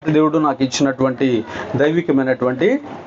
దేవుడు నాకు ఇచ్చినటువంటి దైవికమైనటువంటి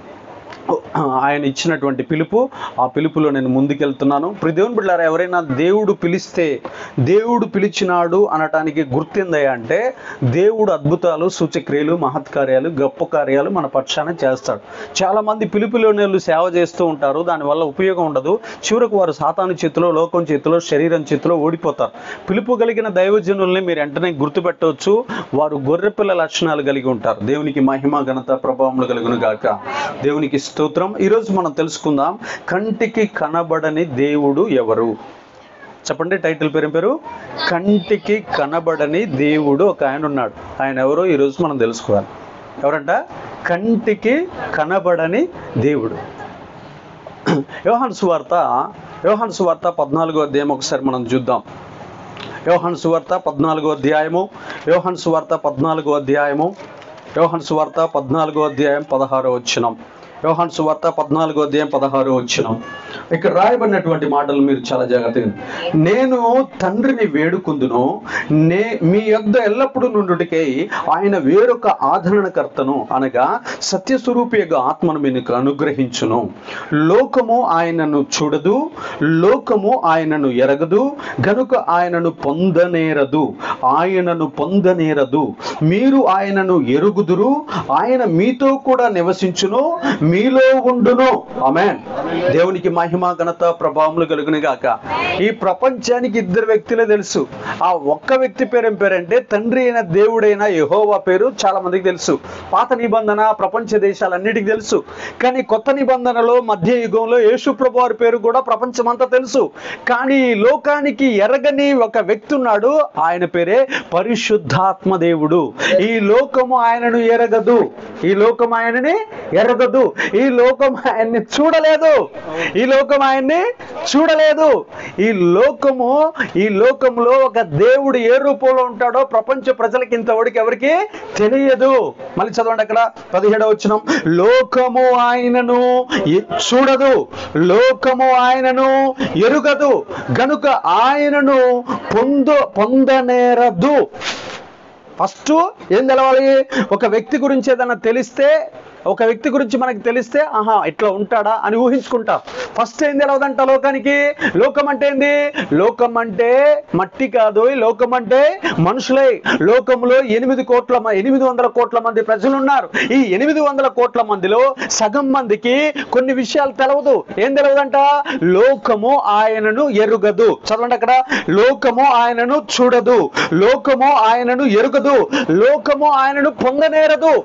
ఆయన ఇచ్చినటువంటి పిలుపు ఆ పిలుపులో నేను ముందుకెళ్తున్నాను ఇప్పుడు దేవుని బిడ్డారా ఎవరైనా దేవుడు పిలిస్తే దేవుడు పిలిచినాడు అనటానికి గుర్తిందయ్యా అంటే దేవుడు అద్భుతాలు సూచక్రియలు మహత్కార్యాలు గొప్ప కార్యాలు మన పక్షాన చేస్తాడు చాలా మంది పిలుపులోని వాళ్ళు సేవ చేస్తూ ఉంటారు దానివల్ల ఉపయోగం ఉండదు చివరకు వారు సాతాను చేతిలో లోకం చేతిలో శరీరం చేతిలో ఓడిపోతారు పిలుపు కలిగిన దైవజనుల్ని మీరు వెంటనే గుర్తుపెట్టవచ్చు వారు గొర్రెపిల్ల లక్షణాలు కలిగి ఉంటారు దేవునికి మహిమ ఘనత ప్రభావములు కలుగును గాక దేవునికి స్తోత్రం ఈరోజు మనం తెలుసుకుందాం కంటికి కనబడని దేవుడు ఎవరు చెప్పండి టైటిల్ పేరు ఏం పేరు కంటికి కనబడని దేవుడు ఒక ఆయన ఉన్నాడు ఆయన ఎవరో ఈరోజు మనం తెలుసుకోవాలి ఎవరంట కంటికి కనబడని దేవుడు యోహాన్ సువార్త యోహాన్ సువార్త పద్నాలుగో అధ్యాయం ఒకసారి మనం చూద్దాం యోహాన్ సువార్త పద్నాలుగో అధ్యాయము యోహాన్ సువార్త పద్నాలుగో అధ్యాయము యోహాన్ సువార్త పద్నాలుగో అధ్యాయం పదహారో వచ్చినం యోహాన్ సువార్త పద్నాలుగో అధ్యాయం పదహారో వచ్చినం ఇక్కడ రాయబడినటువంటి మాటలు మీరు చాలా జాగ్రత్తగా నేను తండ్రిని వేడుకుందును నే మీ యొద్ద ఎల్లప్పుడూ నుండుటికై ఆయన వేరొక ఆదరణకర్తను అనగా సత్యస్వరూపి యొక్క ఆత్మను మీకు అనుగ్రహించును లోకము ఆయనను చూడదు లోకము ఆయనను ఎరగదు గనుక ఆయనను పొందనేరదు ఆయనను పొందనేరదు మీరు ఆయనను ఎరుగుదురు ఆయన మీతో కూడా నివసించును మీలో ఉండును ఆమెన్ దేవునికి మహిమ ఘనత ప్రభావములు కలుగును గాక ఈ ప్రపంచానికి ఇద్దరు వ్యక్తులే తెలుసు ఆ ఒక్క వ్యక్తి పేరు ఏం పేరంటే తండ్రి అయిన దేవుడైన యెహోవా పేరు చాలా మందికి తెలుసు పాత నిబంధన ప్రపంచ దేశాలన్నిటికీ తెలుసు కానీ కొత్త నిబంధనలో మధ్య యుగంలో యేసు ప్రభు వారి పేరు కూడా ప్రపంచమంతా తెలుసు కానీ ఈ లోకానికి ఎరగని ఒక వ్యక్తి ఉన్నాడు ఆయన పేరే పరిశుద్ధాత్మ దేవుడు ఈ లోకము ఆయనను ఎరగదు ఈ లోకం ఆయనని ఎరగదు ఈ లోకం ఆయన్ని చూడలేదు ఈ లోకం ఆయన్ని చూడలేదు ఈ లోకము ఈ లోకంలో ఒక దేవుడు ఏ రూపంలో ఉంటాడో ప్రపంచ ప్రజలకి ఇంతవరకు ఎవరికి తెలియదు మళ్ళీ చదవండి అక్కడ పదిహేడవ వచ్చిన లోకము ఆయనను ఎ- చూడదు లోకము ఆయనను ఎరుగదు గనుక ఆయనను పొందు పొందనేరదు ఫస్ట్ ఏం తెలవాలి ఒక వ్యక్తి గురించి ఏదైనా తెలిస్తే ఒక వ్యక్తి గురించి మనకి తెలిస్తే ఆహా ఇట్లా ఉంటాడా అని ఊహించుకుంటాం ఫస్ట్ ఏం తెలవదంట లోకానికి లోకం అంటే ఏంది లోకం అంటే మట్టి కాదు ఈ లోకం అంటే మనుషులే లోకంలో ఎనిమిది కోట్ల మ- ఎనిమిది వందల కోట్ల మంది ప్రజలు ఉన్నారు ఈ ఎనిమిది వందల కోట్ల మందిలో సగం మందికి కొన్ని విషయాలు తెలవదు ఏం తెలవదంట లోకము ఆయనను ఎరుగదు చదవండి అక్కడ లోకము ఆయనను చూడదు లోకము ఆయనను ఎరుగదు లోకము ఆయనను పొందనేరదు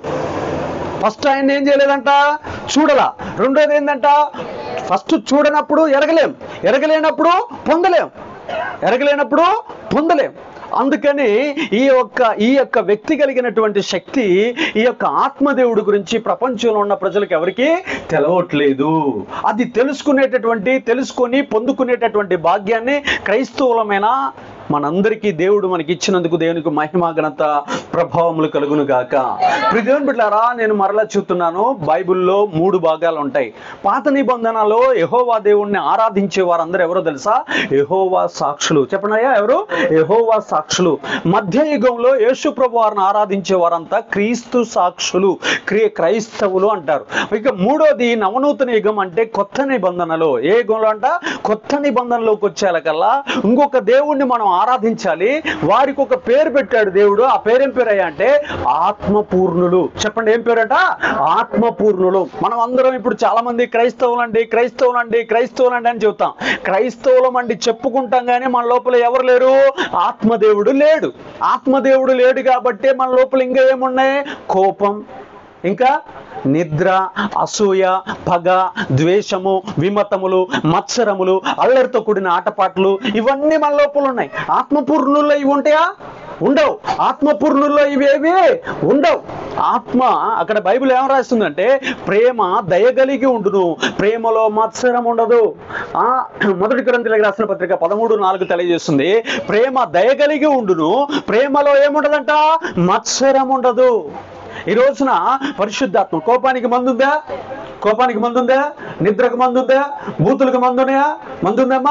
ఫస్ట్ ఆయన ఏం చేయలేదంట చూడలా రెండోది ఏంటంట ఫస్ట్ చూడనప్పుడు ఎరగలేం ఎరగలేనప్పుడు పొందలేం ఎరగలేనప్పుడు పొందలేం అందుకని ఈ యొక్క ఈ యొక్క వ్యక్తి కలిగినటువంటి శక్తి ఈ యొక్క ఆత్మదేవుడి గురించి ప్రపంచంలో ఉన్న ప్రజలకు ఎవరికి తెలవట్లేదు అది తెలుసుకునేటటువంటి తెలుసుకొని పొందుకునేటటువంటి భాగ్యాన్ని క్రైస్తవులమైన మనందరికీ దేవుడు మనకి ఇచ్చినందుకు దేవునికి మహిమ ఘనత ప్రభావములు కలుగును గాక ఇప్పుడు దేవుని బిడ్డారా నేను మరలా చూస్తున్నాను బైబిల్లో మూడు భాగాలు ఉంటాయి పాత నిబంధనలో యహోవా దేవుణ్ణి ఆరాధించే వారందరూ ఎవరో తెలుసా యహోవా సాక్షులు చెప్పనయ్యా ఎవరు యహోవా సాక్షులు మధ్య యుగంలో యేసు ప్రభు వారిని ఆరాధించే వారంతా క్రీస్తు సాక్షులు క్రీ క్రైస్తవులు అంటారు ఇక మూడోది నవనూతన యుగం అంటే కొత్త నిబంధనలో ఏ యుగంలో అంట కొత్త నిబంధనలోకి వచ్చేలకల్లా ఇంకొక దేవుణ్ణి మనం ఆరాధించాలి వారికి ఒక పేరు పెట్టాడు దేవుడు ఆ పేరేం పేరు అయ్యా అంటే ఆత్మపూర్ణులు చెప్పండి ఏం పేరట ఆత్మపూర్ణులు మనం అందరం ఇప్పుడు చాలా మంది క్రైస్తవులండి క్రైస్తవులండి క్రైస్తవులండి అని చెబుతాం క్రైస్తవులం అండి చెప్పుకుంటాం కానీ మన లోపల ఎవరు లేరు ఆత్మదేవుడు లేడు ఆత్మదేవుడు లేడు కాబట్టి మన లోపల ఇంకా ఏమున్నాయి కోపం ఇంకా నిద్ర అసూయ పగ ద్వేషము విమతములు మత్సరములు అల్లరితో కూడిన ఆటపాటలు ఇవన్నీ మన లోపల ఉన్నాయి ఆత్మపూర్ణుల్లో ఇవి ఉంటాయా ఉండవు ఆత్మపూర్ణుల్లో ఇవేవి ఉండవు ఆత్మ అక్కడ బైబిల్ ఏం రాస్తుందంటే ప్రేమ దయగలిగి ఉండును ప్రేమలో మత్సరం ఉండదు ఆ మొదటి గ్రంథులకు రాసిన పత్రిక పదమూడు నాలుగు తెలియజేస్తుంది ప్రేమ దయగలిగి ఉండును ప్రేమలో ఏముండదంట మత్సరం ఉండదు ఈ రోజున పరిశుద్ధాత్మ కోపానికి మందుందా కోపానికి మందుందా నిద్రకు మందుందా బూతులకు మందున్నాయా మందుందమ్మా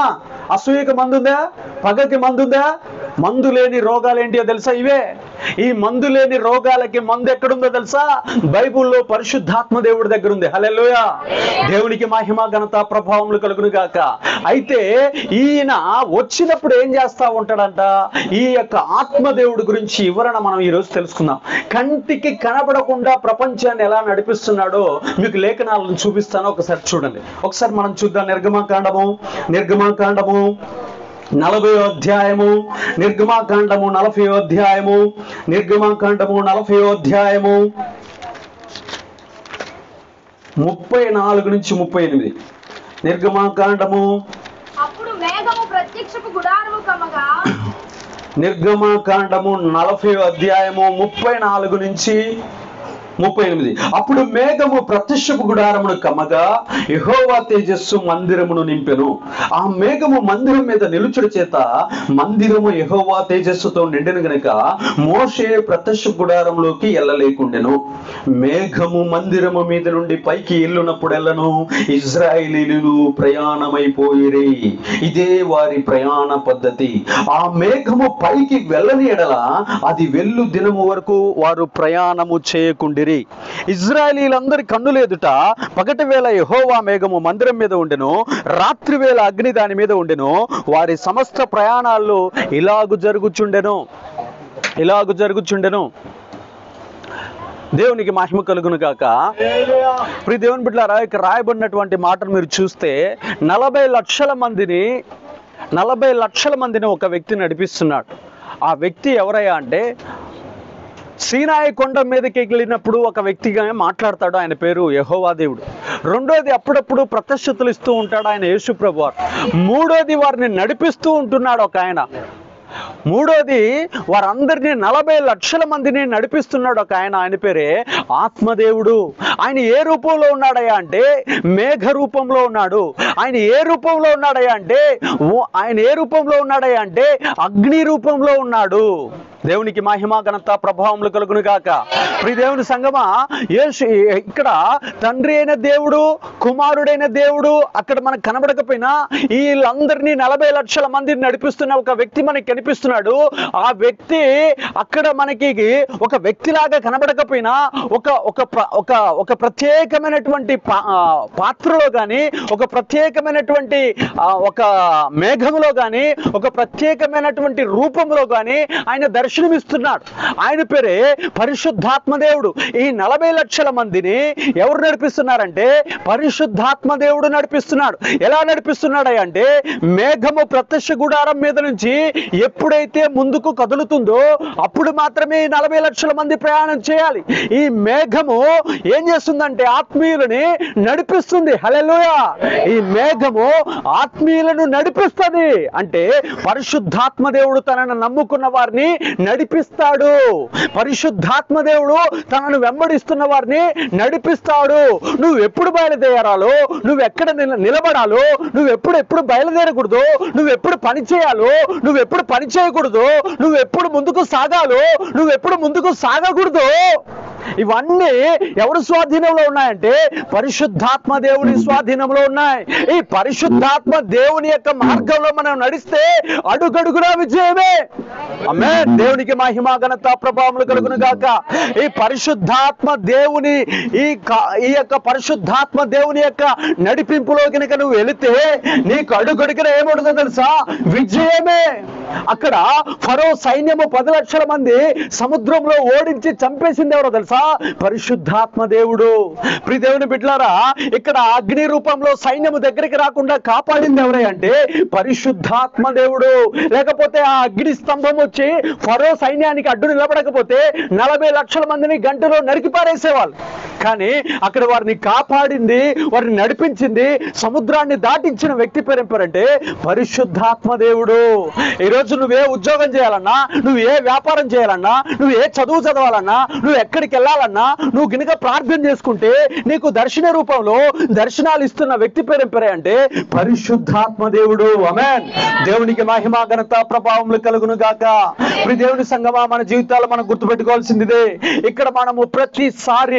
అసూయకి మందుందా పగకి మందుందా మందు లేని రోగాలు ఏంటియో తెలుసా ఇవే ఈ మందు లేని రోగాలకి మందు ఎక్కడుందో తెలుసా బైబిల్లో పరిశుద్ధాత్మ దేవుడి దగ్గర ఉంది హల్లెలూయ దేవునికి మహిమ ఘనత ప్రభావములు కలుగును గాక అయితే ఈయన వచ్చినప్పుడు ఏం చేస్తా ఉంటాడంట ఈ యొక్క ఆత్మదేవుడి గురించి వివరణ మనం ఈ రోజు తెలుసుకుందాం కంటికి కనబడకుండా ప్రపంచాన్ని ఎలా నడిపిస్తున్నాడో మీకు లేఖనాలను చూపిస్తాను ఒకసారి చూడండి ఒకసారి మనం చూద్దాం నిర్గమాకాండము నిర్గమాకాండము నలభై అధ్యాయము నిర్గమాకాండము నలభై అధ్యాయము నిర్గమాకాండము నలభై అధ్యాయము ముప్పై నాలుగు నుంచి ముప్పై ఎనిమిది నిర్గమాకాండము అప్పుడు మేఘము ప్రత్యక్షపు గుడారము కమ్మగా నిర్గమాకాండము నలభై అధ్యాయము ముప్పై నాలుగు నుంచి ముప్పై ఎనిమిది అప్పుడు మేఘము ప్రత్యక్షపు గుడారమును కమ్మగా యెహోవా తేజస్సు మందిరమును నింపెను ఆ మేఘము మందిరం మీద నిలుచుడు చేత మందిరము యెహోవా తేజస్సుతో నిండిన గనుక మోషే ప్రత్యక్ష గుడారంలోకి వెళ్ళలేకుండెను మేఘము మందిరము మీద నుండి పైకి ఎల్లునప్పుడెల్లను ఇజ్రాయేలీలు ప్రయాణమైపోయిరి ఇదే వారి ప్రయాణ పద్ధతి ఆ మేఘము పైకి వెళ్ళని ఎడల అది వెళ్ళు దినము వరకు వారు ప్రయాణము చేయకుండిరి ఇజ్రాయేలీలందరి కన్నులు ఎదుట పగటి వేళ యెహోవా మేఘము మందిరం మీద ఉండెను రాత్రి వేళ అగ్ని దాని మీద ఉండెను వారి సమస్త ప్రయాణాల్లో ఇలాగు జరుగుచుండెను ఇలాగు జరుగుచుండెను దేవునికి మహిమ కలుగును గాక ప్రి దేవుని బిడ్డలారా ఇక్కడ రాయబడినటువంటి మాటను మీరు చూస్తే నలభై లక్షల మందిని నలభై లక్షల మందిని ఒక వ్యక్తి నడిపిస్తున్నాడు ఆ వ్యక్తి ఎవరయ్యా అంటే సీనాయి కొండ మీదకి వెళ్ళినప్పుడు ఒక వ్యక్తిగా మాట్లాడతాడు ఆయన పేరు యహోవా దేవుడు రెండోది అప్పుడప్పుడు ప్రత్యక్షతలు ఇస్తూ ఉంటాడు ఆయన యేసు ప్రభు వారు మూడోది వారిని నడిపిస్తూ ఉంటున్నాడు ఒక ఆయన మూడోది వారందరినీ నలభై లక్షల మందిని నడిపిస్తున్నాడు ఒక ఆయన ఆయన పేరే ఆత్మదేవుడు ఆయన ఏ రూపంలో ఉన్నాడయ్యా అంటే మేఘ రూపంలో ఉన్నాడు ఆయన ఏ రూపంలో ఉన్నాడయ్యా అంటే ఓ- ఆయన ఏ రూపంలో ఉన్నాడయ్యా అంటే అగ్ని రూపంలో ఉన్నాడు దేవునికి మహిమ ఘనత ప్రభావములు కలుగును గాక ప్రి దేవుని సంగమా యేసు ఇక్కడ తండ్రి అయిన దేవుడు కుమారుడైన దేవుడు అక్కడ మనకు కనబడకపోయినా వీళ్ళందరినీ నలభై లక్షల మందిని నడిపిస్తున్న ఒక వ్యక్తి మనకి కనిపిస్తున్నాడు ఆ వ్యక్తి అక్కడ మనకి ఒక వ్యక్తిలాగా కనబడకపోయినా ఒక ఒక ప్ర- ఒక ఒక ప్రత్యేకమైనటువంటి పా- ఆ, పాత్రలో కానీ ఒక ప్రత్యేకమైనటువంటి ఆ, ఒక మేఘములో కానీ ఒక ప్రత్యేకమైనటువంటి రూపంలో కానీ ఆయన దర్శనమిస్తున్నాడు ఆయన పేరే పరిశుద్ధాత్మ దేవుడు ఈ నలభై లక్షల మందిని ఎవరు నడిపిస్తున్నారంటే పరిశుద్ధాత్మ దేవుడు నడిపిస్తున్నాడు ఎలా నడిపిస్తున్నాడు అంటే మేఘము ప్రత్యక్ష గుడారం మీద నుంచి ఎప్పుడైతే ముందుకు కదులుతుందో అప్పుడు మాత్రమే ఈ నలభై లక్షల మంది ప్రయాణం చేయాలి ఈ మేఘము ఏం చేస్తుందంటే ఆత్మీయులని నడిపిస్తుంది హల్లెలూయా ఈ మేఘము ఆత్మీయులను నడిపిస్తుంది అంటే పరిశుద్ధాత్మ దేవుడు తనను నమ్ముకున్న వారిని నడిపిస్తాడు పరిశుద్ధాత్మ దేవుడు తనను వెంబడిస్తున్న వారిని నడిపిస్తాడు నువ్వు ఎప్పుడు బయలుదేరాలో నువ్వు ఎక్కడ నిల- నిలబడాలో నువ్వు ఎప్పుడు ఎప్పుడు బయలుదేరకూడదు నువ్వు ఎప్పుడు పని చేయాలో నువ్వు ఎప్పుడు పని చేయకూడదు నువ్వు ఎప్పుడు ముందుకు సాగాలో నువ్వు ఎప్పుడు ముందుకు సాగకూడదు ఇవన్నీ ఎవరి స్వాధీనంలో ఉన్నాయంటే పరిశుద్ధాత్మ దేవుని స్వాధీనంలో ఉన్నాయి ఈ పరిశుద్ధాత్మ దేవుని యొక్క మార్గంలో మనం నడిస్తే అడుగడుగునా విజయమే అమ్మే దేవునికి మహిమ ఘనత ప్రభావములు కలుగును గాక ఈ పరిశుద్ధాత్మ దేవుని ఈ క- ఈ యొక్క పరిశుద్ధాత్మ దేవుని యొక్క నడిపింపులో కనుక నువ్వు వెళితే నీకు అడుగడుగున ఏముంటుందో తెలుసా విజయమే అక్కడ ఫరో సైన్యము పది లక్షల మంది సముద్రంలో ఓడించి చంపేసింది ఎవరో తెలుసా పరిశుద్ధాత్మ దేవుడు ప్రి దేవుని బిడ్లారా ఇక్కడ అగ్ని రూపంలో సైన్యము దగ్గరికి రాకుండా కాపాడింది ఎవరే అంటే పరిశుద్ధాత్మ దేవుడు లేకపోతే ఆ అగ్ని స్తంభం వచ్చి ఫరో సైన్యానికి అడ్డు నిలబడకపోతే నలభై లక్షల మందిని గంటలో నరికి పారేసేవాళ్ళు కానీ అక్కడ వారిని కాపాడింది వారిని నడిపించింది సముద్రాన్ని దాటించిన వ్యక్తి పేరు ఏం పేరంటే పరిశుద్ధాత్మ దేవుడు ఈరోజు నువ్వే ఉద్యోగం చేయాలన్నా నువ్వు ఏ వ్యాపారం చేయాలన్నా నువ్వు ఏ చదువు చదవాలన్నా నువ్వు ఎక్కడికి వెళ్ళాలన్నా నువ్వు గినక ప్రార్థన చేసుకుంటే నీకు దర్శన రూపంలో దర్శనాలు ఇస్తున్న వ్యక్తి పేరు ఏం పేరే అంటే పరిశుద్ధాత్మ దేవుడు అమెన్ దేవునికి మహిమ ఘనత ప్రభావములు కలుగును గాక ఇప్పుడు దేవుని సంగమా మన జీవితాలు మనం గుర్తుపెట్టుకోవాల్సింది ఇదే ఇక్కడ మనము ప్రతిసారి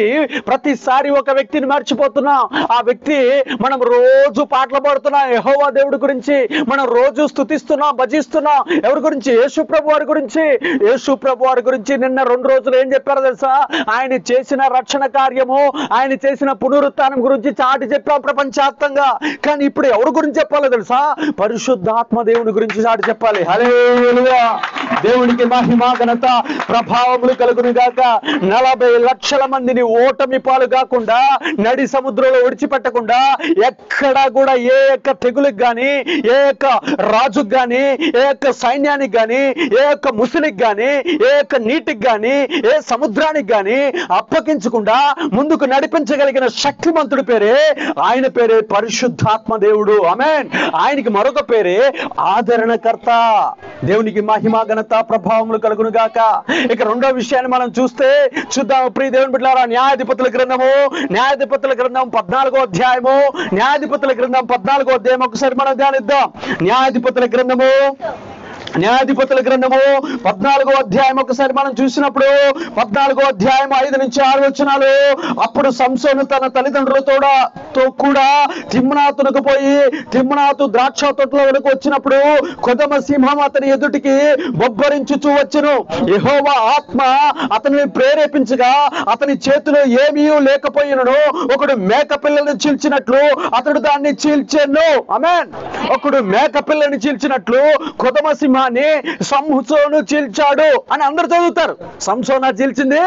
ప్రతిసారి ఒక వ్యక్తిని మర్చిపోతున్నాం ఆ వ్యక్తి మనం రోజు పాటలు పాడుతున్నాం యెహోవా దేవుడి గురించి మనం రోజు స్తుతిస్తున్నాం భజిస్తున్నాం ఎవరి గురించి యేసు ప్రభు వారి గురించి యేసు ప్రభు వారి గురించి నిన్న రెండు రోజులు ఏం చెప్పారో తెలుసా ఆయన చేసిన రక్షణ కార్యము ఆయన చేసిన పునరుత్థానం గురించి చాటి చెప్పాం ప్రపంచాత్తంగా కానీ ఇప్పుడు ఎవరి గురించి చెప్పాలో తెలుసా పరిశుద్ధాత్మ దేవుని గురించి చాటి చెప్పాలి హల్లెలూయా దేవునికి మహిమ ఘనత ప్రభావములు కలుగును గాక నలభై లక్షల మందిని ఓటమి పాలు కాకుండా నడి సముద్రంలో విడిచిపెట్టకుండా ఎక్కడా కూడా ఏ యొక్క తెగులకు గాని ఏ యొక్క రాజుకు గాని ఏ యొక్క సైన్యానికి గాని ఏ యొక్క ముసలికి గాని ఏ యొక్క నీటికి గాని ఏ సముద్రానికి గాని అప్పగించకుండా ముందుకు నడిపించగలిగిన శక్తిమంతుడి పేరే ఆయన పేరే పరిశుద్ధాత్మ దేవుడు ఆమెన్ ఆయనకి మరొక పేరే ఆదరణకర్త దేవునికి మహిమ ఘనత ప్రభావములు కలుగును గాక ఇక రెండో విషయాన్ని మనం చూస్తే చూద్దాం ప్రియ దేవుని బిడ్డారా న్యాయాధిపతుల గ్రంథము న్యాయాధిపతుల గ్రంథం పద్నాలుగో అధ్యాయము న్యాయాధిపతుల గ్రంథం పద్నాలుగో అధ్యాయం ఒకసారి మనం ధ్యానిద్దాం న్యాయాధిపతుల గ్రంథము న్యాయాధిపతుల గ్రంథము పద్నాలుగో అధ్యాయం ఒకసారి మనం చూసినప్పుడు పద్నాలుగో అధ్యాయం ఐదు నుంచి ఆరు వచనాలు అప్పుడు సంసోను తన తల్లిదండ్రులతో తో కూడా తిమ్నాతునకు పోయి తిమ్నాతు ద్రాక్ష తోటలో వరకు వచ్చినప్పుడు కొదమ సింహం అతని ఎదుటికి బొబ్బరించుచూ వచ్చును యెహోవా ఆత్మ అతనిని ప్రేరేపించగా అతని చేతిలో ఏమీ లేకపోయినను ఒకడు మేక పిల్లని చీల్చినట్లు అతడు దాన్ని చీల్చెను ఆమెన్ ఒకడు మేక పిల్లని చీల్చినట్లు కొదమ సింహాన్ని సంసోను చీల్చాడు అని అందరు చదువుతారు సంసోనా చీల్చింది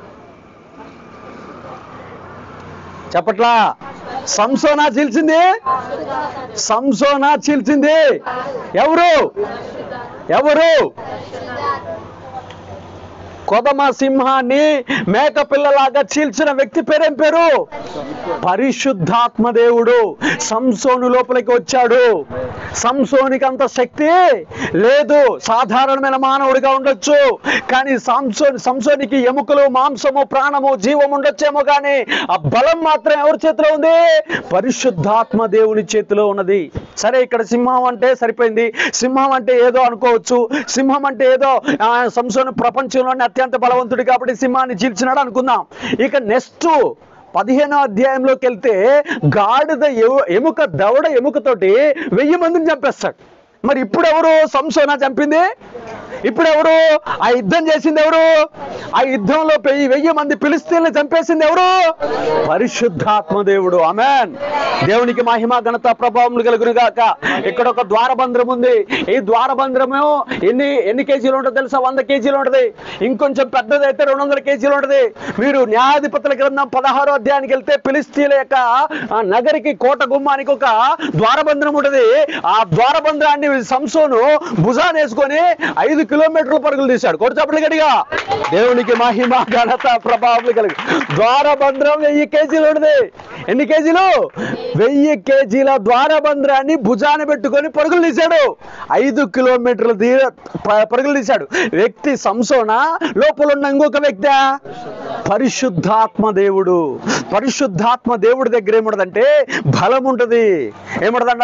చెప్పట్లా సంసోనా చీల్చింది సంసోనా చీల్చింది ఎవరు ఎవరు కొదమ సింహాన్ని మేక పిల్లలాగా చీల్చిన వ్యక్తి పేరేం పేరు పరిశుద్ధాత్మ దేవుడు సంసోను లోపలికి వచ్చాడు సంసోనికి అంత శక్తి లేదు సాధారణమైన మానవుడిగా ఉండొచ్చు కానీ సంసోని సంసోనికి ఎముకలు మాంసము ప్రాణము జీవం ఉండొచ్చేమో కానీ ఆ బలం మాత్రం ఎవరి చేతిలో ఉంది పరిశుద్ధాత్మ దేవుని చేతిలో ఉన్నది సరే ఇక్కడ సింహం అంటే సరిపోయింది సింహం అంటే ఏదో అనుకోవచ్చు సింహం అంటే ఏదో ఆ, సంసోను ప్రపంచంలోనే అత్యంత బలవంతుడు కాబట్టి సింహాన్ని చీల్చినాడు అనుకుందాం ఇక నెక్స్ట్ పదిహేనో అధ్యాయంలోకి వెళ్తే గాడిద ఎము- ఎముక దవడ ఎముకతోటి వెయ్యి మందిని చంపేస్తాడు మరి ఇప్పుడు ఎవరు సంసోనా చంపింది ఇప్పుడు ఎవరు ఆ యుద్ధం చేసింది ఎవరు ఆ యుద్ధంలో వెయ్యి వెయ్యి మంది పిలిస్తీన్లు చంపేసింది ఎవరు పరిశుద్ధాత్మ దేవుడు ఆమెన్ దేవునికి మహిమ ఘనత ప్రభావములు కలుగును గాక ఇక్కడ ఒక ద్వారబంధ్రం ఉంది ఈ ద్వారబంధ్రము ఎన్ని ఎన్ని కేజీలు ఉంటుంది తెలుసా వంద కేజీలు ఉంటుంది ఇంకొంచెం పెద్దది అయితే రెండు వందల కేజీలు ఉంటుంది మీరు న్యాయాధిపతుల గ్రంథం పదహారో అధ్యాయానికి వెళ్తే పిలిస్తీన్ల యొక్క ఆ నగరికి కోట గుమ్మానికి ఒక ద్వారబంధ్రం ఉంటుంది ఆ ద్వారబంధ్రాన్ని సంసోను భుజాన్ని వేసుకొని ఐదు కిలోమీటర్ల పరుగులు తీశాడు కొడు చప్పట్లు గడిగా దేవునికి మహిమ ఘనత ప్రభావం కలిగి ద్వారబంధ్రం వెయ్యి కేజీలు ఉంటుంది ఎన్ని కేజీలు వెయ్యి కేజీల ద్వారబంధ్రాన్ని భుజాన పెట్టుకొని పరుగులు తీశాడు ఐదు కిలోమీటర్ల దీ ప- పరుగులు తీశాడు వ్యక్తి సంసోన లోపల ఉన్న ఇంకొక వ్యక్తి పరిశుద్ధాత్మ దేవుడు పరిశుద్ధాత్మ దేవుడి దగ్గర ఏముంటదంటే బలం ఉంటది ఏముంటదంట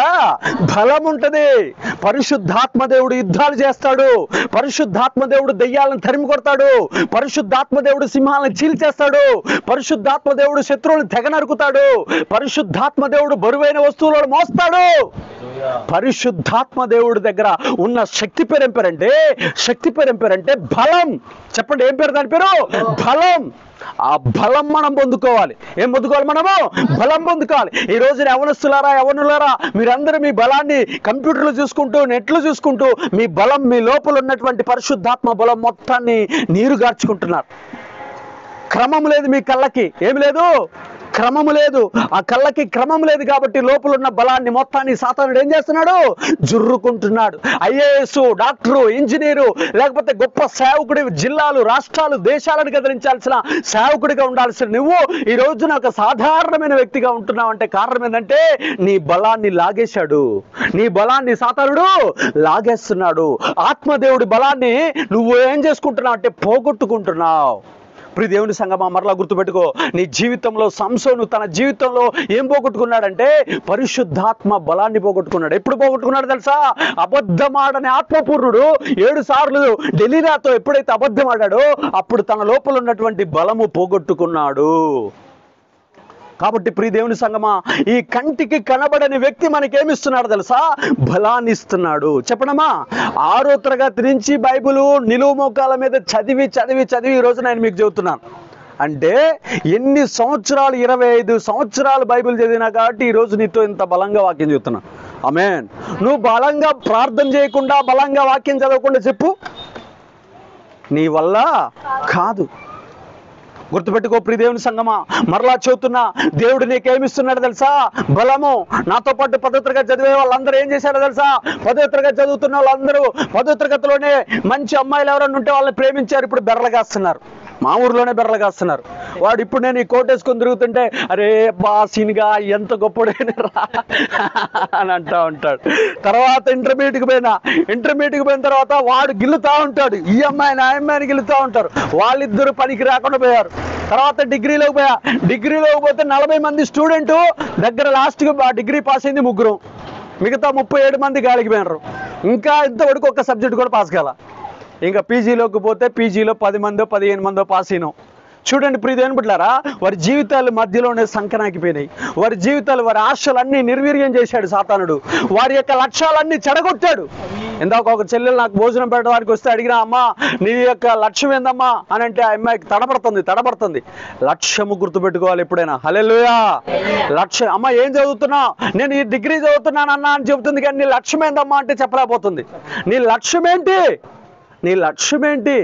బలం ఉంటది పరిశుద్ధాత్మ దేవుడు యుద్ధాలు చేస్తాడు పరిశుద్ధాత్మ దేవుడు దెయ్యాలను తరిమి కొడతాడు పరిశుద్ధాత్మ దేవుడు సింహాలను చీల్చేస్తాడు పరిశుద్ధాత్మ దేవుడు శత్రువులను తెగ నరుకుతాడు పరిశుద్ధాత్మ దేవుడు బరువైన వస్తువులను మోస్తాడు పరిశుద్ధాత్మ దేవుడి దగ్గర ఉన్న శక్తి పేరు ఏం పేరంటే శక్తి పేరు ఏం పేరంటే బలం చెప్పండి ఏం పేరు దాని పేరు బలం ఆ బలం మనం పొందుకోవాలి ఏం పొందుకోవాలి మనము బలం పొందుకోవాలి ఈ రోజున యవనస్తులారా యవనులారా మీరందరూ మీ బలాన్ని కంప్యూటర్లు చూసుకుంటూ నెట్లు చూసుకుంటూ మీ బలం మీ లోపల ఉన్నటువంటి పరిశుద్ధాత్మ బలం మొత్తాన్ని నీరు గార్చుకుంటున్నారు క్రమం లేదు మీ కళ్ళకి ఏమి లేదు క్రమము లేదు ఆ కళ్ళకి క్రమం లేదు కాబట్టి లోపల ఉన్న బలాన్ని మొత్తాన్ని సాతానుడు ఏం చేస్తున్నాడు జుర్రుకుంటున్నాడు ఐఏఎస్ డాక్టరు ఇంజనీరు లేకపోతే గొప్ప సేవకుడి జిల్లాలు రాష్ట్రాలు దేశాలను కదిలించాల్సిన సేవకుడిగా ఉండాల్సిన నువ్వు ఈ రోజున ఒక సాధారణమైన వ్యక్తిగా ఉంటున్నావు అంటే కారణం ఏంటంటే నీ బలాన్ని లాగేశాడు నీ బలాన్ని సాతానుడు లాగేస్తున్నాడు ఆత్మదేవుడి బలాన్ని నువ్వు ఏం చేసుకుంటున్నావు అంటే పోగొట్టుకుంటున్నావు ప్రియ దేవుని సంగమా మరలా గుర్తుపెట్టుకో నీ జీవితంలో సంసోను తన జీవితంలో ఏం పోగొట్టుకున్నాడంటే పరిశుద్ధాత్మ బలాన్ని పోగొట్టుకున్నాడు ఎప్పుడు పోగొట్టుకున్నాడు తెలుసా అబద్ధమాడని ఆత్మపూర్ణుడు ఏడు సార్లు డెలీరాతో ఎప్పుడైతే అబద్ధం ఆడాడో అప్పుడు తన లోపల ఉన్నటువంటి బలము పోగొట్టుకున్నాడు కాబట్టి ప్రియ దేవుని సంగమా ఈ కంటికి కనబడని వ్యక్తి మనకేమిస్తున్నాడు తెలుసా బలాన్ని ఇస్తున్నాడు చెప్పడమా ఆరో తరగతి నుంచి బైబిల్ నిలువు మోకాల మీద చదివి చదివి చదివి ఈ రోజు నేను మీకు చెబుతున్నాను అంటే ఎన్ని సంవత్సరాలు ఇరవై ఐదు సంవత్సరాలు బైబిల్ చదివినా కాబట్టి ఈరోజు నీతో ఇంత బలంగా వాక్యం చెబుతున్నా ఆమేన్ నువ్వు బలంగా ప్రార్థన చేయకుండా బలంగా వాక్యం చదవకుండా చెప్పు నీ వల్ల కాదు గుర్తుపెట్టుకో ప్రియ దేవుని సంగమా మరలా చెబుతున్నా దేవుడు నీకేమిస్తున్నాడు తెలుసా బలము నాతో పాటు పదో తరగతి చదివే వాళ్ళందరూ ఏం చేశారో తెలుసా పదో తరగతి చదువుతున్న వాళ్ళందరూ పదో తరగతిలోనే మంచి అమ్మాయిలు ఎవరైనా ఉంటే వాళ్ళని ప్రేమించారు ఇప్పుడు బెర్రగాస్తున్నారు మా ఊర్లోనే బెర్రగాస్తున్నారు వాడు ఇప్పుడు నేను ఈ కోట్ వేసుకొని తిరుగుతుంటే అరే బా సీన్గా ఎంత గొప్పడైనరా అని అంటా ఉంటాడు తర్వాత ఇంటర్మీడియట్కి పోయినా ఇంటర్మీడియట్కి పోయిన తర్వాత వాడు గిల్లుతా ఉంటాడు ఈ అమ్మాయిని ఆ అమ్మాయిని గిల్లుతా ఉంటారు వాళ్ళిద్దరు పనికి రాకుండా పోయారు తర్వాత డిగ్రీలోకి పోయా డిగ్రీలోకి పోతే నలభై మంది స్టూడెంట్ దగ్గర లాస్ట్కి ఆ డిగ్రీ పాస్ అయింది ముగ్గురు మిగతా ముప్పై ఏడు మంది గాలికి పోయినారు ఇంకా ఇంతవరకు ఒక సబ్జెక్ట్ కూడా పాస్ కాల ఇంకా పీజీలోకి పోతే పీజీలో పది మందో పదిహేను మందో పాస్ అయినాం చూడండి ప్రియదేవని బిడ్డారా వారి జీవితాలు మధ్యలోనే సంకనాకిపోయినాయి వారి జీవితాలు వారి ఆశలన్నీ నిర్వీర్యం చేశాడు సాతానుడు వారి యొక్క లక్ష్యాలన్నీ చెడగొట్టాడు ఇందాక ఒక చెల్లెలు నాకు భోజనం పెట్టడానికి వస్తే అడిగిన అమ్మా నీ యొక్క లక్ష్యం ఏందమ్మా అని అంటే ఆ అమ్మాయికి తడబడుతుంది తడబడుతుంది లక్ష్యము గుర్తుపెట్టుకోవాలి ఎప్పుడైనా హలెలుయా లక్ష్యం అమ్మ ఏం చదువుతున్నావు నేను ఈ డిగ్రీ చదువుతున్నానన్నా అని చెబుతుంది కానీ నీ లక్ష్యం ఏందమ్మా అంటే చెప్పలేకపోతుంది నీ లక్ష్యం ఏంటి నీ లక్ష్యం ఏంటి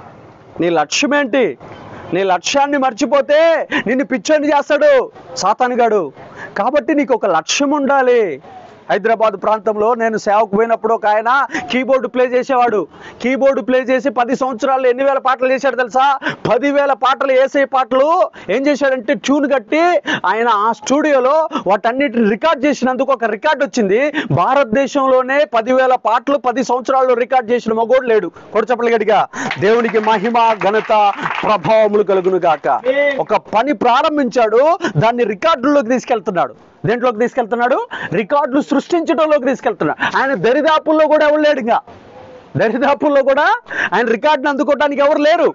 నీ లక్ష్యం ఏంటి నీ లక్ష్యాన్ని మర్చిపోతే నిన్ను పిచ్చోని చేస్తాడు సాతానుగాడు కాబట్టి నీకు ఒక లక్ష్యం ఉండాలి హైదరాబాద్ ప్రాంతంలో నేను సేవకు పోయినప్పుడు ఒక ఆయన కీబోర్డు ప్లే చేసేవాడు కీబోర్డు ప్లే చేసి పది సంవత్సరాల్లో ఎన్ని వేల పాటలు చేశాడు తెలుసా పదివేల పాటలు వేసే పాటలు ఏం చేశాడంటే ట్యూన్ కట్టి ఆయన ఆ స్టూడియోలో వాటన్నిటిని రికార్డ్ చేసినందుకు ఒక రికార్డ్ వచ్చింది భారతదేశంలోనే పదివేల పాటలు పది సంవత్సరాల్లో రికార్డ్ చేసిన మగోడు లేడు కొడు గడిగా దేవునికి మహిమ ఘనత ప్రభావములు కలుగును గాక ఒక పని ప్రారంభించాడు దాన్ని రికార్డుల్లోకి తీసుకెళ్తున్నాడు దేంట్లోకి తీసుకెళ్తున్నాడు రికార్డులు సృష్టించడంలోకి తీసుకెళ్తున్నాడు ఆయన దరిదాపుల్లో కూడా ఎవరు లేడు ఇంకా దరిదాపుల్లో కూడా ఆయన రికార్డుని అందుకోవడానికి ఎవరు లేరు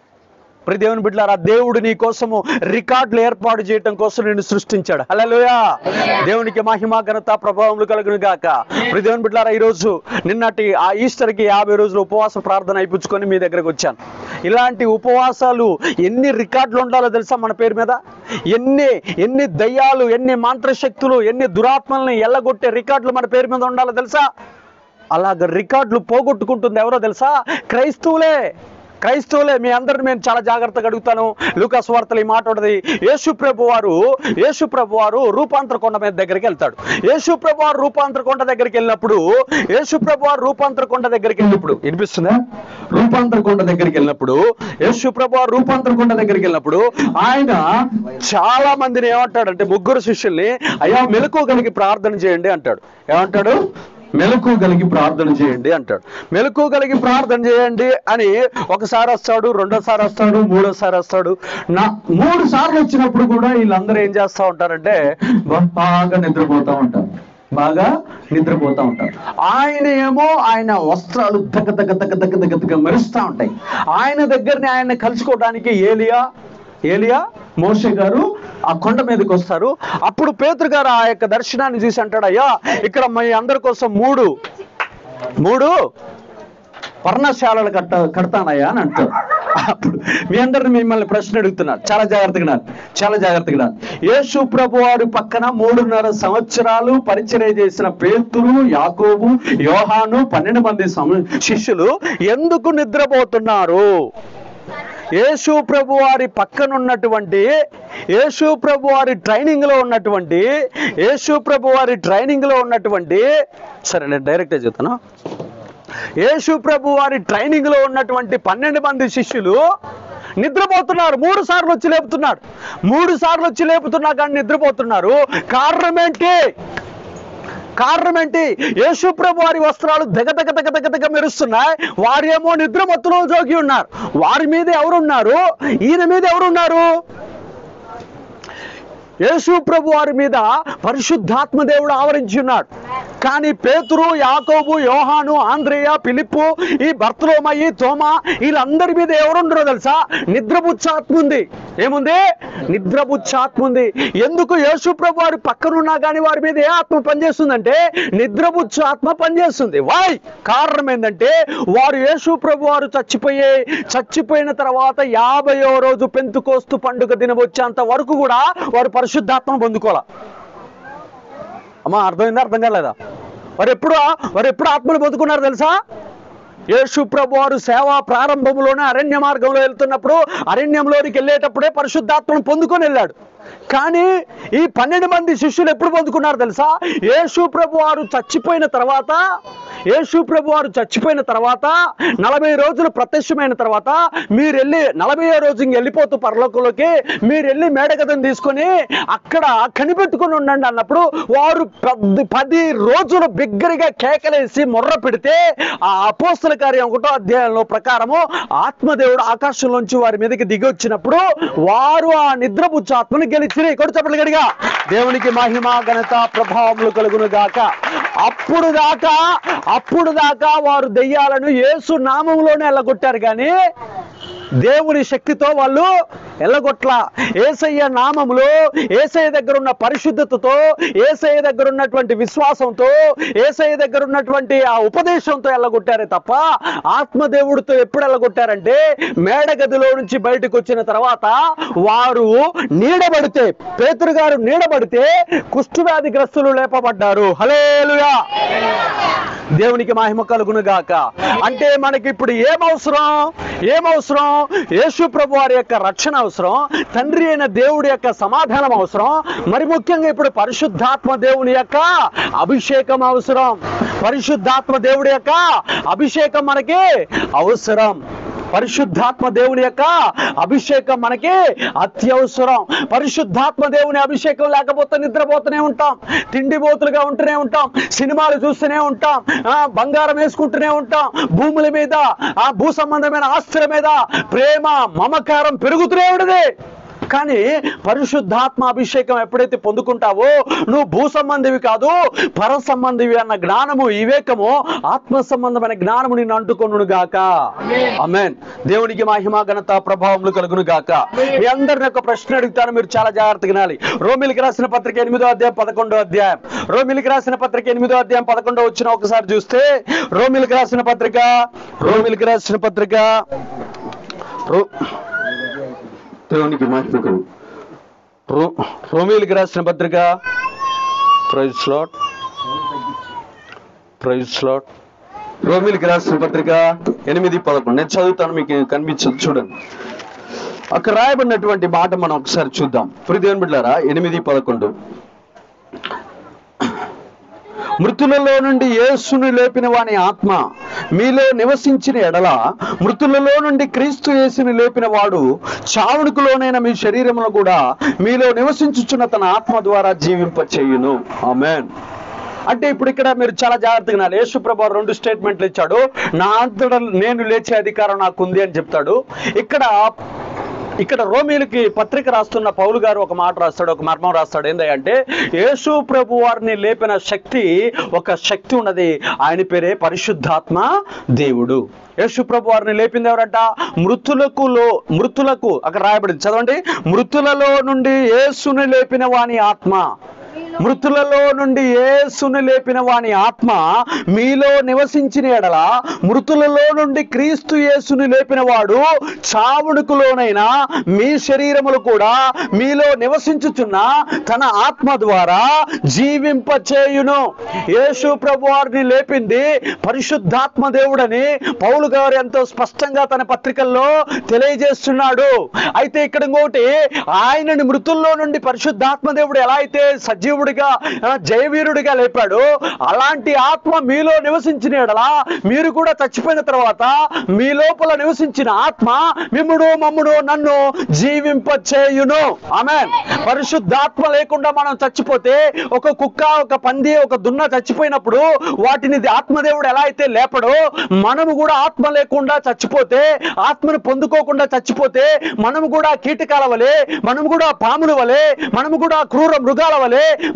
ప్రతి దేవుని బిడ్డలారా దేవుడు నీ కోసము రికార్డులు ఏర్పాటు చేయటం కోసం నేను సృష్టించాడు హల్లెలూయా దేవునికి మహిమ ఘనత ప్రభావములు కలుగును గాక ప్రతి దేవుని బిడ్డలారా ఈ రోజు నిన్నటి ఆ ఈస్టర్కి యాభై రోజులు ఉపవాస ప్రార్థన అయిపుచ్చుకొని మీ దగ్గరకు వచ్చాను ఇలాంటి ఉపవాసాలు ఎన్ని రికార్డులు ఉండాలో తెలుసా మన పేరు మీద ఎన్ని ఎన్ని దయ్యాలు ఎన్ని మంత్రశక్తులు ఎన్ని దురాత్మల్ని ఎల్లగొట్టే రికార్డులు మన పేరు మీద ఉండాలో తెలుసా అలాగ రికార్డులు పోగొట్టుకుంటుంది ఎవరో తెలుసా క్రైస్తవులే క్రైస్తవులే మీ అందరిని నేను చాలా జాగ్రత్తగా అడుగుతాను లూకాస్ వార్తలు ఈ మాట ఉన్నది యేసు ప్రభు వారు యేసు ప్రభు వారు రూపాంతర కొండ మీద దగ్గరికి వెళ్తాడు యేసు ప్రభు వారు రూపాంతర కొండ దగ్గరికి వెళ్ళినప్పుడు యేసు ప్రభు వారు రూపాంతర కొండ దగ్గరికి వెళ్ళినప్పుడు వినిపిస్తుందా రూపాంతర కొండ దగ్గరికి వెళ్ళినప్పుడు యేసు ప్రభు వారు రూపాంతర కొండ దగ్గరికి వెళ్ళినప్పుడు ఆయన చాలా మందిని ఏమంటాడంటే ముగ్గురు శిష్యుల్ని అయ్యా మెలకు కలిగి ప్రార్థన చేయండి అంటాడు ఏమంటాడు మెలకు కలిగి ప్రార్థన చేయండి అంటాడు మెలకు కలిగి ప్రార్థన చేయండి అని ఒకసారి వస్తాడు రెండోసారి వస్తాడు మూడోసారి వస్తాడు నా మూడు సార్లు వచ్చినప్పుడు కూడా వీళ్ళందరూ ఏం చేస్తా ఉంటారంటే బాగా నిద్రపోతా ఉంటారు బాగా నిద్రపోతా ఉంటారు ఆయన ఏమో ఆయన వస్త్రాలు దగ్గ దగ్గ దగ్గ దగ్గ దగ్గ దగ్గ మెరుస్తూ ఉంటాయి ఆయన దగ్గరని ఆయన కలుసుకోవడానికి ఏలియా ఏలియా మోషే గారు ఆ కొండ మీదకి వస్తారు అప్పుడు పేతురు గారు ఆ యొక్క దర్శనాన్ని చూసి అంటాడు అయ్యా ఇక్కడ మీ అందరి కోసం మూడు మూడు పర్ణశాలలు కట్ట కడతానయ్యా అని అంటారు అప్పుడు మీ అందరిని మిమ్మల్ని ప్రశ్న అడుగుతున్నారు చాలా జాగ్రత్తగా ఉన్నారు. చాలా జాగ్రత్తగా ఉన్నారు. యేసు ప్రభు వారి పక్కన మూడున్నర సంవత్సరాలు పరిచర్య చేసిన పేతురు యాకోబు యోహాను పన్నెండు మంది సమ- శిష్యులు ఎందుకు నిద్రపోతున్నారు యేసు ప్రభు వారి పక్కన ఉన్నటువంటి యేసు ప్రభు వారి ట్రైనింగ్ లో ఉన్నటువంటి యేసు ప్రభు వారి ట్రైనింగ్ లో ఉన్నటువంటి సరే నేను డైరెక్ట్గా చెప్తాను యేసు ప్రభు వారి ట్రైనింగ్ లో ఉన్నటువంటి పన్నెండు మంది శిష్యులు నిద్రపోతున్నారు మూడు సార్లు వచ్చి లేపుతున్నాడు మూడు సార్లు వచ్చి లేపుతున్నా కానీ నిద్రపోతున్నారు కారణం ఏంటి కారణం ఏంటి యేసు ప్రభు వారి వస్త్రాలు దగ దగ దగ దగ దగ మెరుస్తున్నాయి వారేమో నిద్ర మత్తులో జోగి ఉన్నారు వారి మీద ఎవరున్నారు ఈయన మీద ఎవరున్నారు యేసు ప్రభు వారి మీద పరిశుద్ధాత్మ దేవుడు ఆవరించి ఉన్నాడు కానీ పేతురు యాకోబు యోహాను ఆంద్రేయ పిలిప్పు ఈ బర్తలోమయ్యి తోమ వీళ్ళందరి మీద ఎవరుండరో తెలుసా నిద్రపుచ్చాత్మ ఉంది ఏముంది నిద్రపుచ్చాత్మ ఉంది ఎందుకు యేసు ప్రభు వారి పక్కనున్నా కానీ వారి మీద ఏ ఆత్మ పనిచేస్తుందంటే నిద్రపుచ్చు ఆత్మ పనిచేస్తుంది వాయ్ కారణం ఏంటంటే వారు యేసు ప్రభు వారు చచ్చిపోయే చచ్చిపోయిన తర్వాత యాభయో రోజు పెంతుకోస్తు పండుగ దినం వచ్చేంత వరకు కూడా వారు పరిశుద్ధాత్మను పొందుకోవాలి అమ్మా అర్థమైందా అర్థం కాలేదా వారు ఎప్పుడు వారు ఎప్పుడు ఆత్మను పొందుకున్నారు తెలుసా యేసు ప్రభు వారు సేవా ప్రారంభంలోనే అరణ్య మార్గంలో వెళ్తున్నప్పుడు అరణ్యంలోనికి వెళ్ళేటప్పుడే పరిశుద్ధాత్మను పొందుకొని వెళ్ళాడు కానీ ఈ పన్నెండు మంది శిష్యులు ఎప్పుడు పొందుకున్నారు తెలుసా యేసు ప్రభు వారు చచ్చిపోయిన తర్వాత యేసు ప్రభు వారు చచ్చిపోయిన తర్వాత నలభై రోజులు ప్రత్యక్షమైన తర్వాత మీరు వెళ్ళి నలభై రోజు ఇంక వెళ్ళిపోతూ పరలోకంలోకి మీరు వెళ్ళి మేడగదని తీసుకొని అక్కడ కనిపెట్టుకుని ఉండండి అన్నప్పుడు వారు పది పది రోజులు బిగ్గరగా కేకలేసి మొర్ర పెడితే ఆ అపోస్తల కార్యం ఒకటో అధ్యాయంలో ప్రకారము ఆత్మదేవుడు ఆకాశంలోంచి వారి మీదకి దిగి వచ్చినప్పుడు వారు ఆ నిద్రపుచ్చు ఆత్మను గెలిచిరి కొడు చెప్పలు గడిగా దేవునికి మహిమ ఘనత ప్రభావములు కలుగును గాక అప్పుడు దాకా అప్పుడు దాకా వారు దెయ్యాలను యేసు నామంలోనే వెళ్ళగొట్టారు కానీ దేవుని శక్తితో వాళ్ళు ఎల్లగొట్ల ఏసయ్య నామములో ఏసయ్య దగ్గర ఉన్న పరిశుద్ధతతో ఏసయ్య దగ్గర ఉన్నటువంటి విశ్వాసంతో ఏసయ్య దగ్గర ఉన్నటువంటి ఆ ఉపదేశంతో ఎల్లగొట్టారే తప్ప ఆత్మదేవుడితో ఎప్పుడు ఎల్లగొట్టారంటే మేడగదిలో నుంచి బయటకు వచ్చిన తర్వాత వారు నీడబడితే పేతురు గారు నీడబడితే కుష్ఠవ్యాధిగ్రస్తులు లేపబడ్డారు హలేలుయా దేవునికి మహిమ కలుగును గాక అంటే మనకి ఇప్పుడు ఏమవసరం ఏమవసరం యేసు ప్రభు వారి యొక్క రక్షణ అవసరం తండ్రి అయిన దేవుడి యొక్క సమాధానం అవసరం మరి ముఖ్యంగా ఇప్పుడు పరిశుద్ధాత్మ దేవుని యొక్క అభిషేకం అవసరం పరిశుద్ధాత్మ దేవుడి యొక్క అభిషేకం మనకి అవసరం పరిశుద్ధాత్మ దేవుని యొక్క అభిషేకం మనకి అత్యవసరం పరిశుద్ధాత్మ దేవుని అభిషేకం లేకపోతే నిద్రపోతూనే ఉంటాం తిండిపోతులుగా ఉంటూనే ఉంటాం సినిమాలు చూస్తూనే ఉంటాం ఆ, బంగారం వేసుకుంటూనే ఉంటాం భూముల మీద ఆ భూ సంబంధమైన ఆస్తుల మీద ప్రేమ మమకారం పెరుగుతూనే ఉండదు కానీ పరిశుద్ధాత్మ అభిషేకం ఎప్పుడైతే పొందుకుంటావో నువ్వు భూ సంబంధివి కాదు పర సంబంధివి అన్న జ్ఞానము వివేకము ఆత్మ సంబంధమైన జ్ఞానము నిన్ను అంటుకొనును గాక అమెన్ దేవునికి మహిమ ఘనత ప్రభావములు కలుగును గాక మీ అందరిని ఒక ప్రశ్న అడుగుతాను మీరు చాలా జాగ్రత్తగా వినాలి రోమిలికి రాసిన పత్రిక ఎనిమిదో అధ్యాయం పదకొండో అధ్యాయం రోమిలికి రాసిన పత్రిక ఎనిమిదో అధ్యాయం పదకొండో వచ్చిన ఒకసారి చూస్తే రోమిలికి రాసిన పత్రిక రోమిలికి రాసిన పత్రిక రో దేవునికి మహిమ కలుగు. రో రోమిలికి రాసిన పత్రిక ప్రైజ్ స్లాట్ ప్రైజ్ స్లాట్ రోమిలికి రాసిన పత్రిక ఎనిమిది పదకొండు నేను చదువుతాను మీకు కనిపించదు చూడండి అక్కడ రాయబడినటువంటి మాట మనం ఒకసారి చూద్దాం ప్రిదేవన్ బిడ్డారా ఎనిమిది పదకొండు మృతులలో నుండి యేసును లేపిన వాని ఆత్మ మీలో నివసించిన ఎడల మృతులలో నుండి క్రీస్తు యేసుని లేపిన వాడు చావుడుకులోనైన మీ శరీరమును కూడా మీలో నివసించుచున్న తన ఆత్మ ద్వారా జీవింప చేయును ఆమెన్ అంటే ఇప్పుడు ఇక్కడ మీరు చాలా జాగ్రత్తగా వినాలి. యేసు ప్రభు రెండు స్టేట్మెంట్లు ఇచ్చాడు నా అంతట నేను లేచే అధికారం నాకు ఉంది అని చెప్తాడు ఇక్కడ ఇక్కడ రోమిలకి పత్రిక రాస్తున్న పౌలు గారు ఒక మాట రాస్తాడు ఒక మర్మం రాస్తాడు ఏంటంటే యేసు ప్రభు వారిని లేపిన శక్తి ఒక శక్తి ఉన్నది ఆయన పేరే పరిశుద్ధాత్మ దేవుడు యేసు ప్రభు వారిని లేపింది ఎవరంట మృతులకు లో మృతులకు అక్కడ రాయబడింది చదవండి మృతులలో నుండి యేసుని లేపిన వాని ఆత్మ మృతులలో నుండి యేసుని లేపిన వాని ఆత్మ మీలో నివసించిన ఎడల మృతులలో నుండి క్రీస్తు యేసుని లేపిన వాడు చావుడుకులోనైనా మీ శరీరములు కూడా మీలో నివసించుచున్న తన ఆత్మ ద్వారా జీవింపచేయును యేసు ప్రభు వారిని లేపింది పరిశుద్ధాత్మ దేవుడని పౌలు గారు ఎంతో స్పష్టంగా తన పత్రికల్లో తెలియజేస్తున్నాడు అయితే ఇక్కడ ఇంకోటి ఆయనని మృతుల్లో నుండి పరిశుద్ధాత్మ దేవుడు ఎలా అయితే సజీవుడిగా ఆ, జయవీరుడిగా లేపాడు అలాంటి ఆత్మ మీలో నివసించిన ఎడలా మీరు కూడా చచ్చిపోయిన తర్వాత మీ లోపల నివసించిన ఆత్మ మిమ్ముడు మమ్ముడు నన్ను జీవింపచేయును ఆమె పరిశుద్ధాత్మ లేకుండా మనం చచ్చిపోతే ఒక కుక్క ఒక పంది ఒక దున్న చచ్చిపోయినప్పుడు వాటిని ఆత్మదేవుడు ఎలా అయితే లేపడో మనము కూడా ఆత్మ లేకుండా చచ్చిపోతే ఆత్మను పొందుకోకుండా చచ్చిపోతే మనము కూడా కీటకాల వలె మనము కూడా పాముల వలె మనము కూడా క్రూర మృగాల వలె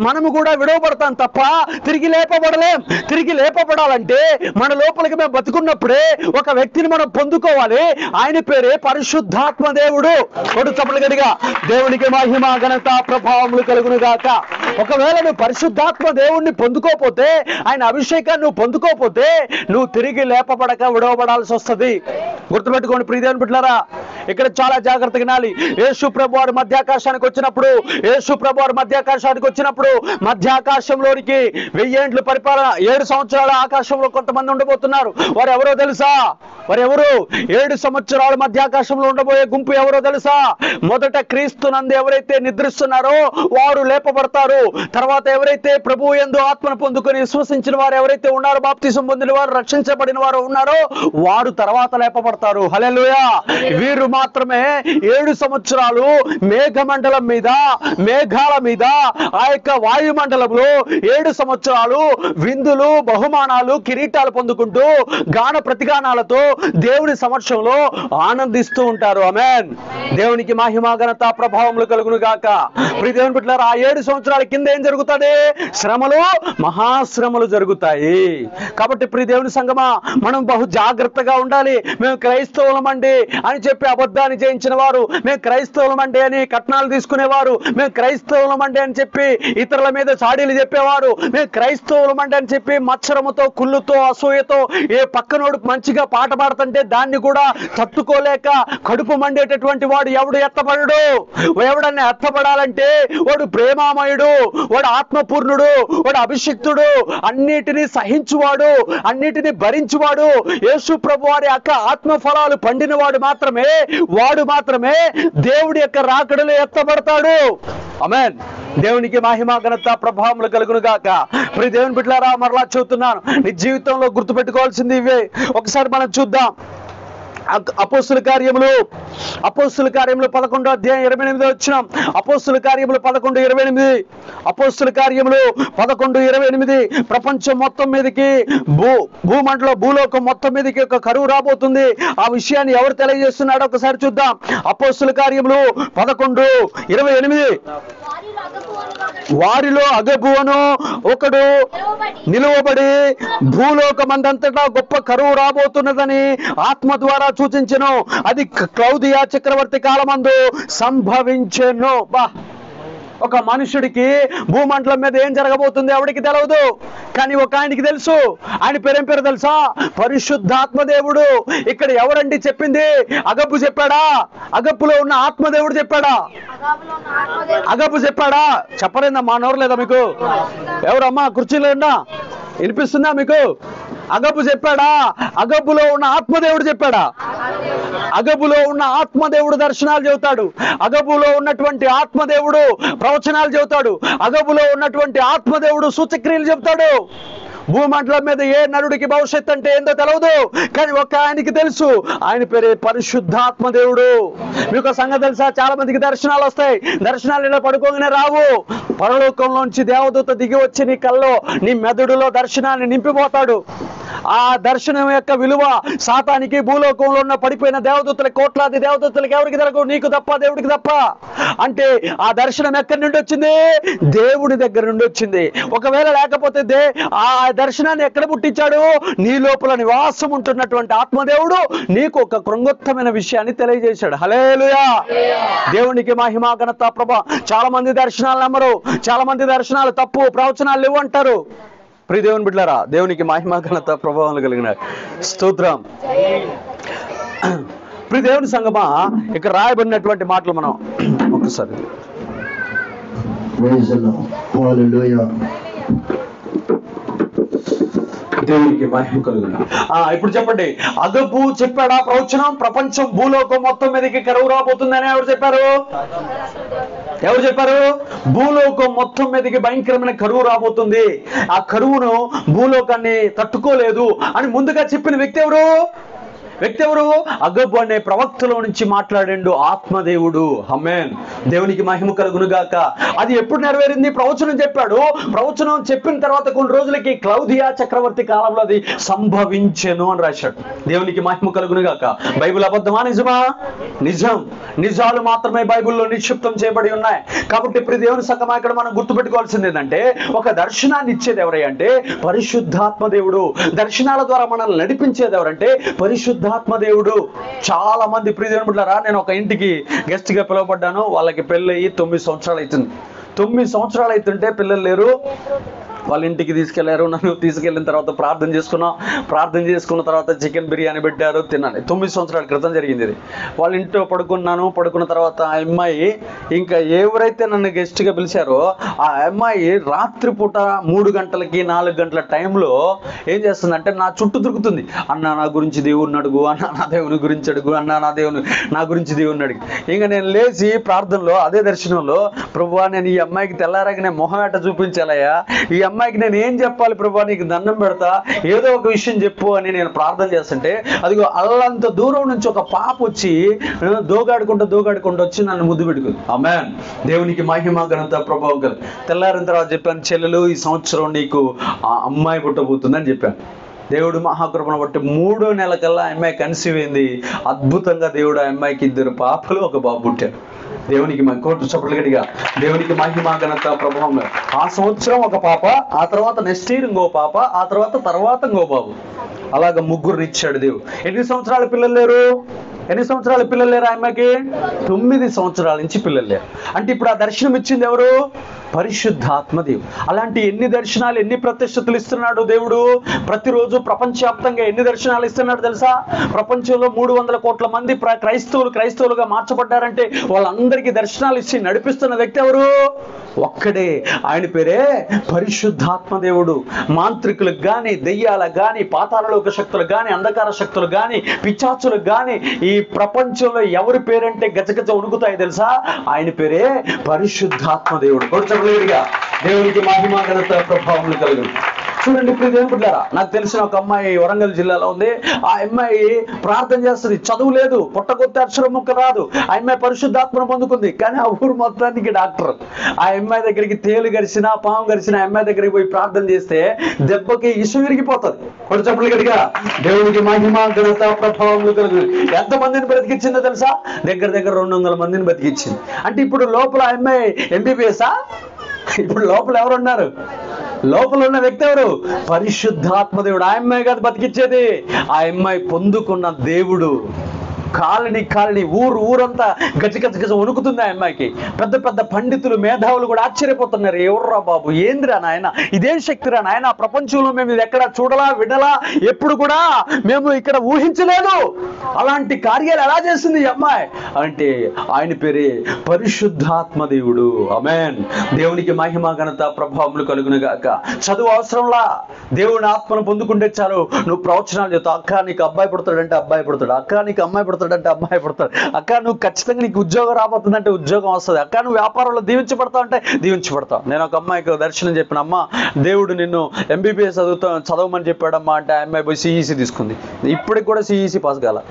మనము కూడా విడవబడతాం తప్ప తిరిగి లేపబడలేం తిరిగి లేపబడాలంటే మన లోపలికి మేము బతుకున్నప్పుడే ఒక వ్యక్తిని మనం పొందుకోవాలి ఆయన పేరే పరిశుద్ధాత్మ దేవుడు కొడు చప్పలు గడిగా దేవునికి మహిమ ఘనత ప్రభావములు కలుగును గాక ఒకవేళ నువ్వు పరిశుద్ధాత్మ దేవుణ్ణి పొందుకోపోతే ఆయన అభిషేకాన్ని నువ్వు పొందుకోపోతే నువ్వు తిరిగి లేపబడక విడవబడాల్సి వస్తుంది గుర్తుపెట్టుకోండి ప్రియదేవుని బిడ్డలారా ఇక్కడ చాలా జాగ్రత్తగా వినాలి యేసు ప్రభు వారు మధ్యాకాశానికి వచ్చినప్పుడు యేసు ప్రభు వారు మధ్యాకాశానికి వచ్చినప్పుడు మధ్యాకాశంలోనికి వెయ్యేండ్లు పరిపాలన ఏడు సంవత్సరాల ఆకాశంలో కొంతమంది ఉండబోతున్నారు వారు ఎవరో తెలుసా వారు ఎవరు ఏడు సంవత్సరాల మధ్యాకాశంలో ఉండబోయే గుంపు ఎవరో తెలుసా మొదట క్రీస్తు నందు ఎవరైతే నిద్రిస్తున్నారో వారు లేపబడతారు తర్వాత ఎవరైతే ప్రభు ఎందు ఆత్మను పొందుకొని విశ్వసించిన వారు ఎవరైతే ఉన్నారో బాప్తిసం పొందిన వారు రక్షించబడిన వారు ఉన్నారో వారు తర్వాత లేపబడతారు హల్లెలూయా వీరు మాత్రమే ఏడు సంవత్సరాలు మేఘమండలం మీద మేఘాల మీద ఆ యొక్క వాయుమండలంలో ఏడు సంవత్సరాలు విందులు బహుమానాలు కిరీటాలు పొందుకుంటూ గాన ప్రతిగానాలతో దేవుని సమక్షంలో ఆనందిస్తూ ఉంటారు ఆమెన్ దేవునికి మహిమ ఘనత ప్రభావములు కలుగును గాక ప్రియ దేవుని బిడ్డలారా ఆ ఏడు సంవత్సరాల కింద ఏం జరుగుతుంది శ్రమలు మహాశ్రమలు జరుగుతాయి కాబట్టి ప్రియ దేవుని సంగమా మనం బహు జాగ్రత్తగా ఉండాలి మేము క్రైస్తవులం అండి అని చెప్పి అబద్ధాన్ని జయించిన వారు మేము క్రైస్తవులం అండి అని కట్నాలు తీసుకునేవారు మేము క్రైస్తవులం అండి అని చెప్పి ఇతరుల మీద చాడీలు చెప్పేవారు మేము క్రైస్తవులం అండి అని చెప్పి మత్సరముతో కుళ్ళుతో అసూయతో ఏ పక్కనోడు మంచిగా పాట పాడుతుంటే దాన్ని కూడా తట్టుకోలేక కడుపు మండేటటువంటి వాడు ఎవడు ఎత్తబడడు ఎవడన్నా ఎత్తబడాలంటే వాడు ప్రేమామయుడు వాడు ఆత్మపూర్ణుడు వాడు అభిషిక్తుడు అన్నిటినీ సహించువాడు అన్నిటినీ భరించువాడు యేసు ప్రభు వారి యొక్క ఆత్మ ఫలాలు పండిన వాడు మాత్రమే వాడు మాత్రమే దేవుడి యొక్క రాకడలో ఎత్తబడతాడు అమెన్ దేవునికి మహిమ ఘనత ప్రభావములు కలుగును గాక ప్రియ దేవుని బిడ్డలారా మరలా చెబుతున్నాను నీ జీవితంలో గుర్తుపెట్టుకోవాల్సింది ఇవే ఒకసారి మనం చూద్దాం అక్- అపోస్తుల కార్యములు అపోస్తుల కార్యములు పదకొండో అధ్యాయం ఇరవై ఎనిమిది వచ్చిన అపోస్తుల కార్యములు పదకొండు ఇరవై ఎనిమిది అపోస్తుల కార్యములు పదకొండు ఇరవై ఎనిమిది ప్రపంచం మొత్తం మీదకి భూ భూమండలం భూలోకం మొత్తం మీదకి ఒక కరువు రాబోతుంది ఆ విషయాన్ని ఎవరు తెలియజేస్తున్నాడో ఒకసారి చూద్దాం అపోస్తుల కార్యములు పదకొండు ఇరవై ఎనిమిది వారిలో అగపు వారిలో అను అగబు అను ఒకడు నిలవబడి నిలువబడి భూలోకమందంతటా గొప్ప కరువు రాబోతున్నదని ఆత్మ ద్వారా సూచించెను అది క్లౌదియా చక్రవర్తి కాలమందు సంభవించెను బా ఒక మనుషుడికి భూమండలం మీద ఏం జరగబోతుంది ఎవడికి తెలియదు కానీ ఒక ఆయనకి తెలుసు ఆయన పేరేం పేరు తెలుసా పరిశుద్ధాత్మ దేవుడు ఇక్కడ ఎవరండి చెప్పింది అగబ్బు చెప్పాడా అగప్పులో ఉన్న ఆత్మదేవుడు చెప్పాడా అగాబులో ఉన్న ఆత్మదేవుడు అగబ్బు చెప్పాడా చెప్పలేదా మా నోరు లేదా మీకు ఎవరమ్మా కుర్చీలో ఉన్నా వినిపిస్తుందా మీకు అగబ్బు చెప్పాడా అగబ్బులో ఉన్న ఆత్మదేవుడు చెప్పాడా అగబులో ఉన్న ఆత్మదేవుడు దర్శనాలు చెబుతాడు అగబులో ఉన్నటువంటి ఆత్మదేవుడు ప్రవచనాలు చెబుతాడు అగబులో ఉన్నటువంటి ఆత్మదేవుడు సూచక్రియలు చెబుతాడు భూమండలం మీద ఏ నరుడికి భవిష్యత్ అంటే ఏందో తెలియదు కానీ ఒక ఆయనకి తెలుసు ఆయన పేరే పరిశుద్ధాత్మ దేవుడు మీకు ఒక సంగతి తెలుసా చాలా మందికి దర్శనాలు వస్తాయి దర్శనాలు ఇలా పడుకోగానే రావు పరలోకంలోంచి దేవదూత దిగి వచ్చి నీ కల్లో నీ మెదడులో దర్శనాన్ని నింపిపోతాడు ఆ దర్శనం యొక్క విలువ సాతానికి భూలోకంలో ఉన్న పడిపోయిన దేవదూతల కోట్లాది దేవదూతలకు ఎవరికి తెలగు నీకు తప్ప దేవుడికి తప్ప అంటే ఆ దర్శనం ఎక్కడి నుండి వచ్చింది దేవుడి దగ్గర నుండి వచ్చింది ఒకవేళ లేకపోతే దే ఆ దర్శనాన్ని ఎక్కడ పుట్టించాడు నీ లోపల నివాసం ఉంటున్నటువంటి ఆత్మదేవుడు నీకు ఒక కృంగొత్తమైన విషయాన్ని తెలియజేశాడు హలేలుయా దేవునికి మహిమ ఘనత ప్రభ చాలా మంది దర్శనాలు నమ్మరు చాలా మంది దర్శనాలు తప్పు ప్రవచనాలు లేవు అంటారు ప్రియ దేవుని బిడ్డలారా దేవునికి మహిమ ఘనత ప్రభావం కలిగిన స్తోత్రం ప్రియ దేవుని సంగమా ఇక్కడ రాయబడినటువంటి మాటలు మనం ఒకసారి Praise the Lord. Hallelujah. దేవునికి మహిమ కలుగును ఆ ఇప్పుడు చెప్పండి అగబు చెప్పాడా ప్రవచనం ప్రపంచం భూలోకం మొత్తం మీదకి కరువు రాబోతుందని ఎవరు చెప్పారు ఎవరు చెప్పారు భూలోకం మొత్తం మీదకి భయంకరమైన కరువు రాబోతుంది ఆ కరువును భూలోకాన్ని తట్టుకోలేదు అని ముందుగా చెప్పిన వ్యక్తి ఎవరు వ్యక్తి ఎవరు అగబు అనే ప్రవక్తలో నుంచి మాట్లాడిండు ఆత్మదేవుడు హమేన్ దేవునికి మహిమ కలుగును గాక అది ఎప్పుడు నెరవేరింది ప్రవచనం చెప్పాడు ప్రవచనం చెప్పిన తర్వాత కొన్ని రోజులకి క్లౌదియా చక్రవర్తి కాలంలో అది సంభవించెను అని రాశాడు దేవునికి మహిమ కలుగును గాక బైబిల్ అబద్ధమా నిజమా నిజం నిజాలు మాత్రమే బైబిల్లో నిక్షిప్తం చేయబడి ఉన్నాయి కాబట్టి ఇప్పుడు దేవుని సంగమా ఇక్కడ మనం గుర్తుపెట్టుకోవాల్సింది ఏంటంటే ఒక దర్శనాన్ని ఇచ్చేది ఎవరై అంటే పరిశుద్ధాత్మ దేవుడు దర్శనాల ద్వారా మనల్ని నడిపించేది ఎవరంటే పరిశుద్ధాత్మ దేవుడు చాలా మంది ప్రియదేవుని బిడ్డలారా నేను ఒక ఇంటికి గెస్ట్ గా పిలువబడ్డాను వాళ్ళకి పెళ్ళయి తొమ్మిది సంవత్సరాలు అవుతుంది తొమ్మిది సంవత్సరాలు అవుతుంటే పిల్లలు లేరు వాళ్ళ ఇంటికి తీసుకెళ్లారు నన్ను తీసుకెళ్ళిన తర్వాత ప్రార్థన చేసుకున్నాం ప్రార్థన చేసుకున్న తర్వాత చికెన్ బిర్యానీ పెట్టారు తిన్నాను తొమ్మిది సంవత్సరాల క్రితం జరిగింది ఇది వాళ్ళ ఇంట్లో పడుకున్నాను పడుకున్న తర్వాత ఆ అమ్మాయి ఇంకా ఎవరైతే నన్ను గెస్ట్గా పిలిచారో ఆ అమ్మాయి రాత్రిపూట మూడు గంటలకి నాలుగు గంటల టైంలో ఏం చేస్తుందంటే నా చుట్టూ దొరుకుతుంది అన్న నా గురించి దేవుడిని అడుగు అన్న నా దేవుని గురించి అడుగు అన్న నా దేవుని నా గురించి దేవుడిని అడుగు ఇంకా నేను లేచి ప్రార్థనలో అదే దర్శనంలో ప్రభువా నేను ఈ అమ్మాయికి తెల్లారాక నేను మొహం ఎట్ట చూపించాలయ్యా ఈ అమ్మాయికి నేను ఏం చెప్పాలి ప్రభా నీకు దండం పెడతా ఏదో ఒక విషయం చెప్పు అని నేను ప్రార్థన చేస్తుంటే అదిగో అల్లంత దూరం నుంచి ఒక పాప వచ్చి ఆ, దోగాడుకుంటూ దోగాడుకుంటూ వచ్చి నన్ను ముద్దు పెట్టుకుంది అమ్మాన్ దేవునికి మహిమ ఘనత ప్రభావం కల తెల్లారిన తర్వాత చెప్పాను చెల్లెలు ఈ సంవత్సరం నీకు ఆ అమ్మాయి పుట్టబోతుందని చెప్పాను దేవుడు మహాకృపను బట్టి మూడో నెల కల్లా ఆ అమ్మాయి కన్సీవ్ అయింది అద్భుతంగా దేవుడు ఆ అమ్మాయికి ఇద్దరు పాపలు ఒక బాబు పుట్టారు దేవునికి మ- కోటు చప్పట్లు గట్టిగా దేవునికి మహిమ ఘనత ప్రభావం ఆ సంవత్సరం ఒక పాప ఆ తర్వాత నెక్స్ట్ ఇయర్ ఇంకో పాప ఆ తర్వాత తర్వాత ఇంకో బాబు అలాగ ముగ్గురు ఇచ్చాడు దేవుడు ఎన్ని సంవత్సరాల పిల్లలు లేరు ఎన్ని సంవత్సరాల పిల్లలు లేరు ఆ అమ్మాయికి తొమ్మిది సంవత్సరాల నుంచి పిల్లలు లేరు అంటే ఇప్పుడు ఆ దర్శనం ఇచ్చింది ఎవరు పరిశుద్ధాత్మ దేవుడు అలాంటి ఎన్ని దర్శనాలు ఎన్ని ప్రతిష్టతలు ఇస్తున్నాడు దేవుడు ప్రతిరోజు ప్రపంచవ్యాప్తంగా ఎన్ని దర్శనాలు ఇస్తున్నాడు తెలుసా ప్రపంచంలో మూడు వందల కోట్ల మంది ప్ర- క్రైస్తవులు క్రైస్తవులుగా మార్చబడ్డారంటే వాళ్ళందరికీ దర్శనాలు ఇచ్చి నడిపిస్తున్న వ్యక్తి ఎవరు ఒక్కడే ఆయన పేరే పరిశుద్ధాత్మ దేవుడు మాంత్రికులకు గాని దెయ్యాలకు గాని పాతాళలోక శక్తులకు గాని అంధకార శక్తులకు గాని పిచాచులకు గాని ఈ ప్రపంచంలో ఎవరి పేరంటే గజగజ ఉణుకుతాయి తెలుసా ఆయన పేరే పరిశుద్ధాత్మ దేవుడు కొడుచబడిగా దేవునికి మహిమ ఘనత ప్రభావం కలుగు చూడండి ఇప్పుడు ఇదేం బిడ్డారా నాకు తెలిసిన ఒక అమ్మాయి వరంగల్ జిల్లాలో ఉంది ఆ అమ్మాయి ప్రార్థన చేస్తుంది చదువు లేదు పుట్టకొత్త అక్షరం ముక్క రాదు ఆ అమ్మాయి పరిశుద్ధాత్మను పొందుకుంది కానీ ఆ ఊరు మొత్తానికి డాక్టర్ ఆ అమ్మాయి దగ్గరికి తేలు గరిచిన పాము గరిచిన ఆ అమ్మాయి దగ్గరికి పోయి ప్రార్థన చేస్తే దెబ్బకి ఇసు విరిగిపోతుంది కొడు చెప్పలు గడిగా దేవునికి మహిమ ఘనత ప్రభావం కలుగు ఎంత మందిని బ్రతికిచ్చిందో తెలుసా దగ్గర దగ్గర రెండు వందల మందిని బతికిచ్చింది అంటే ఇప్పుడు లోపల ఆ అమ్మాయి ఎంబీబీఎసా ఇప్పుడు లోపల ఎవరు ఉన్నారు లోపల ఉన్న వ్యక్తి ఎవరు పరిశుద్ధాత్మ దేవుడు ఆ అమ్మాయి కాదు బతికిచ్చేది ఆ అమ్మాయి పొందుకున్న దేవుడు కాలని కాలని ఊరు ఊరంతా గజ గజ గజ వణుకుతుంది ఆ అమ్మాయికి పెద్ద పెద్ద పండితులు మేధావులు కూడా ఆశ్చర్యపోతున్నారు ఎవర్రా బాబు ఏందిరా నాయన ఇదేం శక్తిరా నాయన ప్రపంచంలో మేము ఇది ఎక్కడ చూడలా వినలా ఎప్పుడు కూడా మేము ఇక్కడ ఊహించలేదు అలాంటి కార్యాలు ఎలా చేస్తుంది ఈ అమ్మాయి అంటే ఆయన పేరే పరిశుద్ధాత్మ దేవుడు అమెన్ దేవునికి మహిమ ఘనత ప్రభావములు కలుగును గాక చదువు అవసరంలా దేవుని ఆత్మను పొందుకుంటే చాలు నువ్వు ప్రవచనాలు చెప్తావు అక్క నీకు అబ్బాయి పుడతాడంటే అబ్బాయి పుడతాడు అక్క నీకు అమ్మాయి పుడతాడంటే అమ్మాయి పుడతాడు అక్క నువ్వు ఖచ్చితంగా నీకు ఉద్యోగం రాబోతుందంటే ఉద్యోగం వస్తుంది అక్క నువ్వు వ్యాపారంలో దీవించబడతావు అంటే దీవించబడతావు నేను ఒక అమ్మాయికి దర్శనం చెప్పిన అమ్మ దేవుడు నిన్ను ఎంబీబీఎస్ చదువుతా చదవమని చెప్పాడమ్మా అంటే ఆ అమ్మాయి పోయి సిఈసి తీసుకుంది ఇప్పటికి కూడా సిఈసి పాస్ కాల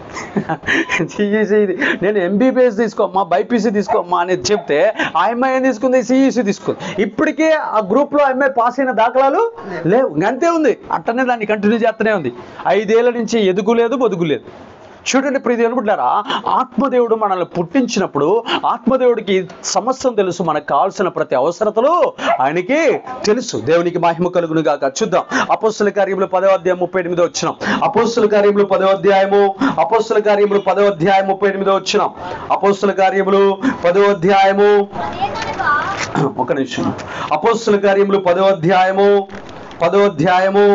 సిఈసి నేను ఎంబీబీఎస్ తీసుకోమ్మా బైపీసీ తీసుకోమ్మా అనేది చెప్తే ఆ అమ్మాయి ఏం తీసుకుంది సిఈసి తీసుకుంది ఇప్పటికే ఆ గ్రూప్ లో ఆ అమ్మాయి పాస్ అయిన దాఖలాలు లేవు అంతే ఉంది అట్టనే దాన్ని కంటిన్యూ చేస్తూనే ఉంది ఐదేళ్ల నుంచి ఎదుగు లేదు బొదుగు లేదు చూడండి ప్రీతి అనుకుంటారా ఆత్మదేవుడు మనల్ని పుట్టించినప్పుడు ఆత్మదేవుడికి సమస్తం తెలుసు మనకు కావాల్సిన ప్రతి అవసరతలు ఆయనకి తెలుసు దేవునికి మహిమ కలుగును గాక చూద్దాం అపోస్తుల కార్యములు పదవ అధ్యాయం ముప్పై ఎనిమిదో వచ్చినాం అపోస్తుల కార్యములు పదవ అధ్యాయము అపోస్తుల కార్యములు పదవ అధ్యాయం ముప్పై ఎనిమిదో వచ్చినాం అపోస్తుల కార్యములు పదవ అధ్యాయము అదేననగా ఒక నిమిషం అపోస్తుల కార్యములు పదవ అధ్యాయము పదవ అధ్యాయము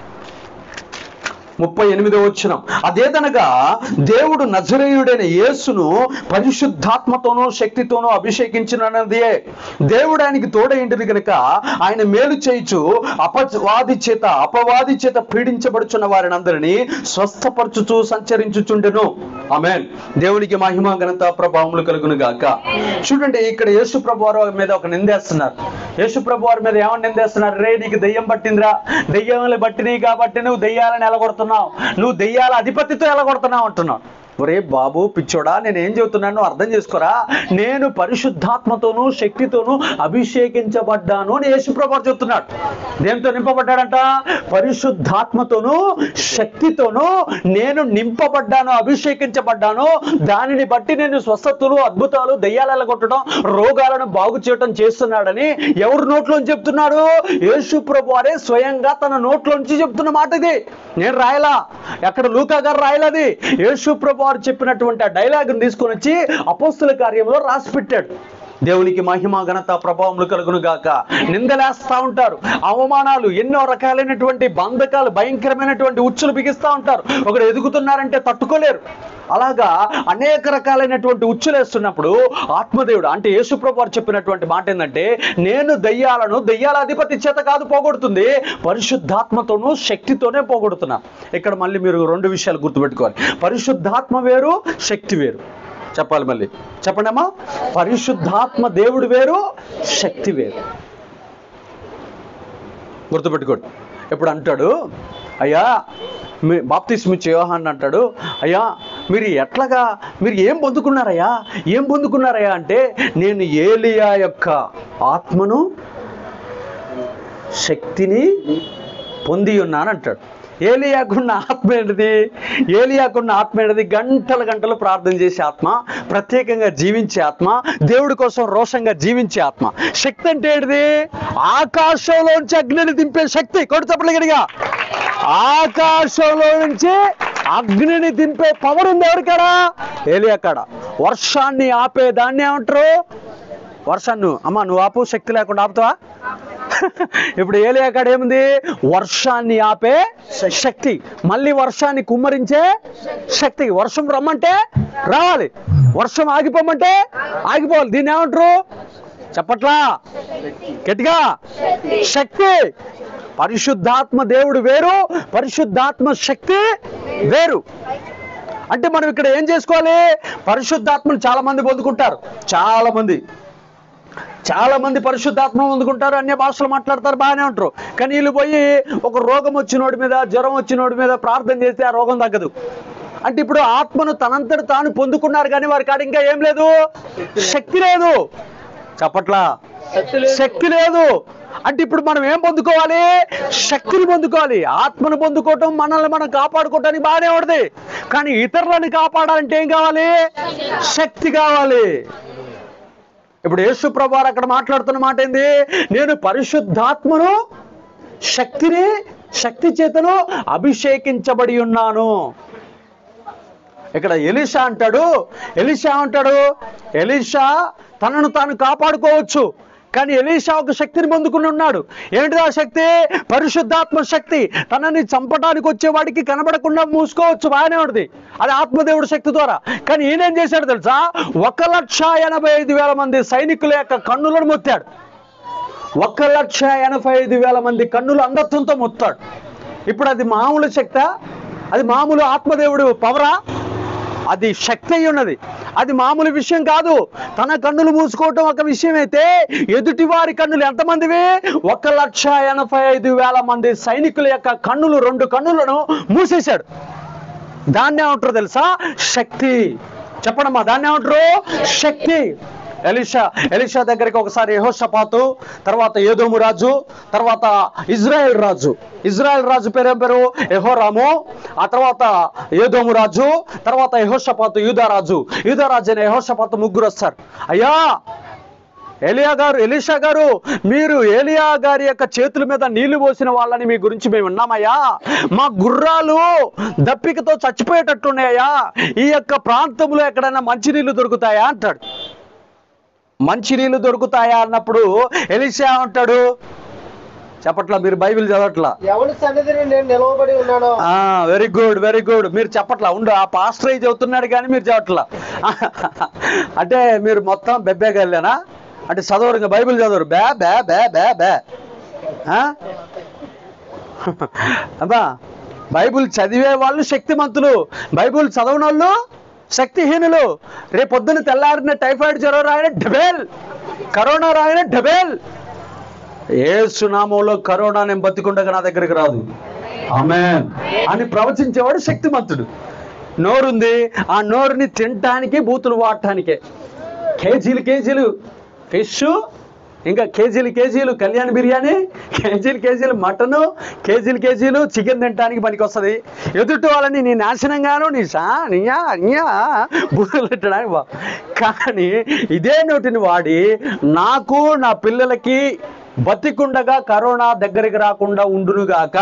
ముప్పై ఎనిమిదో వచ్చిన అదేదనగా దేవుడు నజరేయుడైన యేసును పరిశుద్ధాత్మతోనూ శక్తితోనూ అభిషేకించినదే దేవుడు ఆయనకి తోడైంటిది కనుక ఆయన మేలు చేయుచు అపవాది చేత అపవాది చేత పీడించబడుచున్న వారిని అందరినీ స్వస్థపరచుచు సంచరించుచుండెను ఆమెన్ దేవునికి మహిమ ఘనత ప్రభావములు కలుగును గాక చూడండి ఇక్కడ యేసు ప్రభు వారి మీద ఒక నిందేస్తున్నారు యేసు ప్రభు వారి మీద ఏమని నిందేస్తున్నారు రే నీకు దెయ్యం పట్టిందిరా దెయ్యాలు పట్టినాయి కాబట్టి నువ్వు దెయ్యాలను ఎలగొడుతున్నావు నువ్వు దెయ్యాల అధిపతితో ఎలగొడుతున్నావు అంటున్నావు ఒరే బాబు పిచ్చోడా నేను ఏం చెబుతున్నాను అర్థం చేసుకోరా నేను పరిశుద్ధాత్మతోనూ శక్తితోనూ అభిషేకించబడ్డాను అని యేసుప్రభు వారు చెప్తున్నాడు దేంతో నింపబడ్డాడంట పరిశుద్ధాత్మతోనూ శక్తితోనూ నేను నింపబడ్డాను అభిషేకించబడ్డాను దానిని బట్టి నేను స్వస్థతలు అద్భుతాలు దయ్యాల కొట్టడం రోగాలను బాగు చేయడం చేస్తున్నాడని ఎవరు నోట్లోంచి చెప్తున్నాడు యేసు ప్రభు వారే స్వయంగా తన నోట్లోంచి చెప్తున్న మాట ఇది నేను రాయలా ఎక్కడ లూకా గారు రాయలది యేసు ప్రభు వారు చెప్పినటువంటి ఆ డైలాగ్ని తీసుకొని వచ్చి అపోస్తుల కార్యంలో రాసి పెట్టాడు దేవునికి మహిమ ఘనత ప్రభావములు కలుగును గాక నిందలేస్తా ఉంటారు అవమానాలు ఎన్నో రకాలైనటువంటి బంధకాలు భయంకరమైనటువంటి ఉచ్చులు బిగిస్తా ఉంటారు ఒకడు ఎదుగుతున్నారంటే తట్టుకోలేరు అలాగా అనేక రకాలైనటువంటి ఉచ్చులేస్తున్నప్పుడు ఆత్మదేవుడు అంటే యేసుప్రభు వారు చెప్పినటువంటి మాట ఏంటంటే నేను దయ్యాలను దయ్యాల అధిపతి చేత కాదు పోగొడుతుంది పరిశుద్ధాత్మతోనూ శక్తితోనే పోగొడుతున్నా ఇక్కడ మళ్ళీ మీరు రెండు విషయాలు గుర్తుపెట్టుకోవాలి పరిశుద్ధాత్మ వేరు శక్తి వేరు చెప్పాలి మళ్ళీ చెప్పండి అమ్మా పరిశుద్ధాత్మ దేవుడు వేరు శక్తి వేరు గుర్తుపెట్టుకోండి ఇప్పుడు అంటాడు అయ్యా మీ బాప్తిస్మిచ్ యోహాన్ అంటాడు అయ్యా మీరు ఎట్లాగా మీరు ఏం పొందుకున్నారయ్యా ఏం పొందుకున్నారయ్యా అంటే నేను ఏలియా యొక్క ఆత్మను శక్తిని పొంది ఉన్నాను అంటాడు ఏలియాకున్న ఆత్మ ఏంటిది ఏలియాకున్న ఆత్మ ఏంటిది గంటల గంటలు ప్రార్థన చేసే ఆత్మ ప్రత్యేకంగా జీవించే ఆత్మ దేవుడి కోసం రోషంగా జీవించే ఆత్మ శక్తి అంటే ఏంటిది ఆకాశంలోంచి అగ్నిని దింపే శక్తి కొడు చెప్పలు గడిగా ఆకాశంలో నుంచి అగ్నిని దింపే పవర్ ఉంది ఎవరికాడా ఏలియా కాడ వర్షాన్ని ఆపే దాన్ని ఏమంటారు వర్షాన్ని అమ్మ నువ్వు ఆపు శక్తి లేకుండా ఆపుతావా ఇప్పుడు ఏలియా కాడ ఏముంది వర్షాన్ని ఆపే శక్తి మళ్ళీ వర్షాన్ని కుమ్మరించే శక్తి వర్షం రమ్మంటే రావాలి వర్షం ఆగిపోమంటే ఆగిపోవాలి దీన్ని ఏమంటారు చెప్పట్లా గట్టిగా శక్తి పరిశుద్ధాత్మ దేవుడు వేరు పరిశుద్ధాత్మ శక్తి వేరు అంటే మనం ఇక్కడ ఏం చేసుకోవాలి పరిశుద్ధాత్మను చాలా మంది పొందుకుంటారు చాలా మంది చాలా మంది పరిశుద్ధాత్మ పొందుకుంటారు అన్య భాషలు మాట్లాడతారు బాగానే ఉంటారు కానీ వీళ్ళు పోయి ఒక రోగం వచ్చినోడి మీద జ్వరం వచ్చినోడి మీద ప్రార్థన చేస్తే ఆ రోగం తగ్గదు అంటే ఇప్పుడు ఆత్మను తనంతట తాను పొందుకున్నారు కానీ వారి కాడ ఇంకా ఏం లేదు శక్తి లేదు చెప్పట్లా శక్తి లేదు అంటే ఇప్పుడు మనం ఏం పొందుకోవాలి శక్తిని పొందుకోవాలి ఆత్మను పొందుకోవటం మనల్ని మనం కాపాడుకోవటానికి బాగానే ఉంటుంది కానీ ఇతరులను కాపాడాలంటే ఏం కావాలి శక్తి కావాలి ఇప్పుడు యేసు ప్రభువారు అక్కడ మాట్లాడుతున్న మాట ఏంది నేను పరిశుద్ధాత్మను శక్తిని శక్తి చేతను అభిషేకించబడి ఉన్నాను ఇక్కడ ఎలిషా అంటాడు ఎలిషా అంటాడు ఎలిషా తనను తాను కాపాడుకోవచ్చు కానీ ఎలీషా ఒక శక్తిని పొందుకుని ఉన్నాడు ఏంటిది ఆ శక్తి పరిశుద్ధాత్మ శక్తి తనని చంపడానికి వచ్చేవాడికి కనబడకుండా మూసుకోవచ్చు బాగానే ఉంటుంది అది ఆత్మదేవుడి శక్తి ద్వారా కానీ ఈయనేం చేశాడు తెలుసా ఒక లక్ష ఎనభై ఐదు వేల మంది సైనికుల యొక్క కన్నులను మొత్తాడు ఒక లక్ష ఎనభై ఐదు వేల మంది కన్నులు అంధత్వంతో మొత్తాడు ఇప్పుడు అది మామూలు శక్తా అది మామూలు ఆత్మదేవుడు పవరా అది శక్తి అయి ఉన్నది అది మామూలు విషయం కాదు తన కన్నులు మూసుకోవటం ఒక విషయం అయితే ఎదుటి వారి కన్నులు ఎంతమందివి ఒక లక్ష ఎనభై ఐదు వేల మంది సైనికుల యొక్క కన్నులు రెండు కన్నులను మూసేశాడు దాన్ని ఏమంటారు తెలుసా శక్తి చెప్పడమ్మా దాన్ని ఏమంటారు శక్తి ఎలిషా ఎలిషా దగ్గరికి ఒకసారి యెహోషాపాతు తర్వాత ఏదోము రాజు తర్వాత ఇజ్రాయెల్ రాజు ఇజ్రాయెల్ రాజు పేరు ఏం పేరు యెహోరాము ఆ తర్వాత ఏదోము రాజు తర్వాత యెహోషాపాతు యూదా రాజు యూదా రాజు అయిన యెహోషాపాతు ముగ్గురు వస్తారు అయ్యా ఎలియా గారు ఎలీషా గారు మీరు ఏలియా గారి యొక్క చేతుల మీద నీళ్లు పోసిన వాళ్ళని మీ గురించి మేము విన్నామయ్యా మా గుర్రాలు దప్పికతో చచ్చిపోయేటట్టున్నాయా ఈ యొక్క ప్రాంతంలో ఎక్కడైనా మంచినీళ్ళు దొరుకుతాయా అంటాడు మంచినీళ్ళు దొరుకుతాయా అన్నప్పుడు ఎలిషా అంటాడు చెప్పట్లా మీరు బైబిల్ చదవట్లా ఎవరి సన్నిధిని నేను నిలవబడి ఉన్నానో వెరీ గుడ్ వెరీ గుడ్ మీరు చెప్పట్లా ఉండు ఆ పాస్టర్ అయి చెబుతున్నాడు కానీ మీరు చెప్పట్లా అంటే మీరు మొత్తం బెబ్బేగల్లేనా అంటే చదవరు ఇంకా బైబిల్ చదవరు బే బే బే బే బే ఆ? అబ్బా బైబిల్ చదివే వాళ్ళు శక్తిమంతులు బైబిల్ చదవని వాళ్ళు శక్తిహీనులు రేపు పొద్దున తెల్లారిన టైఫాయిడ్ జ్వరం రాయన డబేల్ కరోనా రాయన డబేల్ ఏసు నామంలో కరోనా నేను బతికుండగా నా దగ్గరికి రాదు ఆమె అని ప్రవచించేవాడు శక్తిమంతుడు నోరుంది ఆ నోరుని తినటానికి బూతులు వాడటానికే కేజీలు కేజీలు ఫిష్ ఇంకా కేజీలు కేజీలు కళ్యాణ్ బిర్యానీ కేజీలు కేజీలు మటను కేజీలు కేజీలు చికెన్ తినడానికి పనికి వస్తుంది ఎదుటి వాళ్ళని నీ నాశనంగాను నీ సా నీయా నీయా బూతులు పెట్టడానికి బా కానీ ఇదే నోటిని వాడి నాకు నా పిల్లలకి బతికుండగా కరోనా దగ్గరికి రాకుండా ఉండునుగాక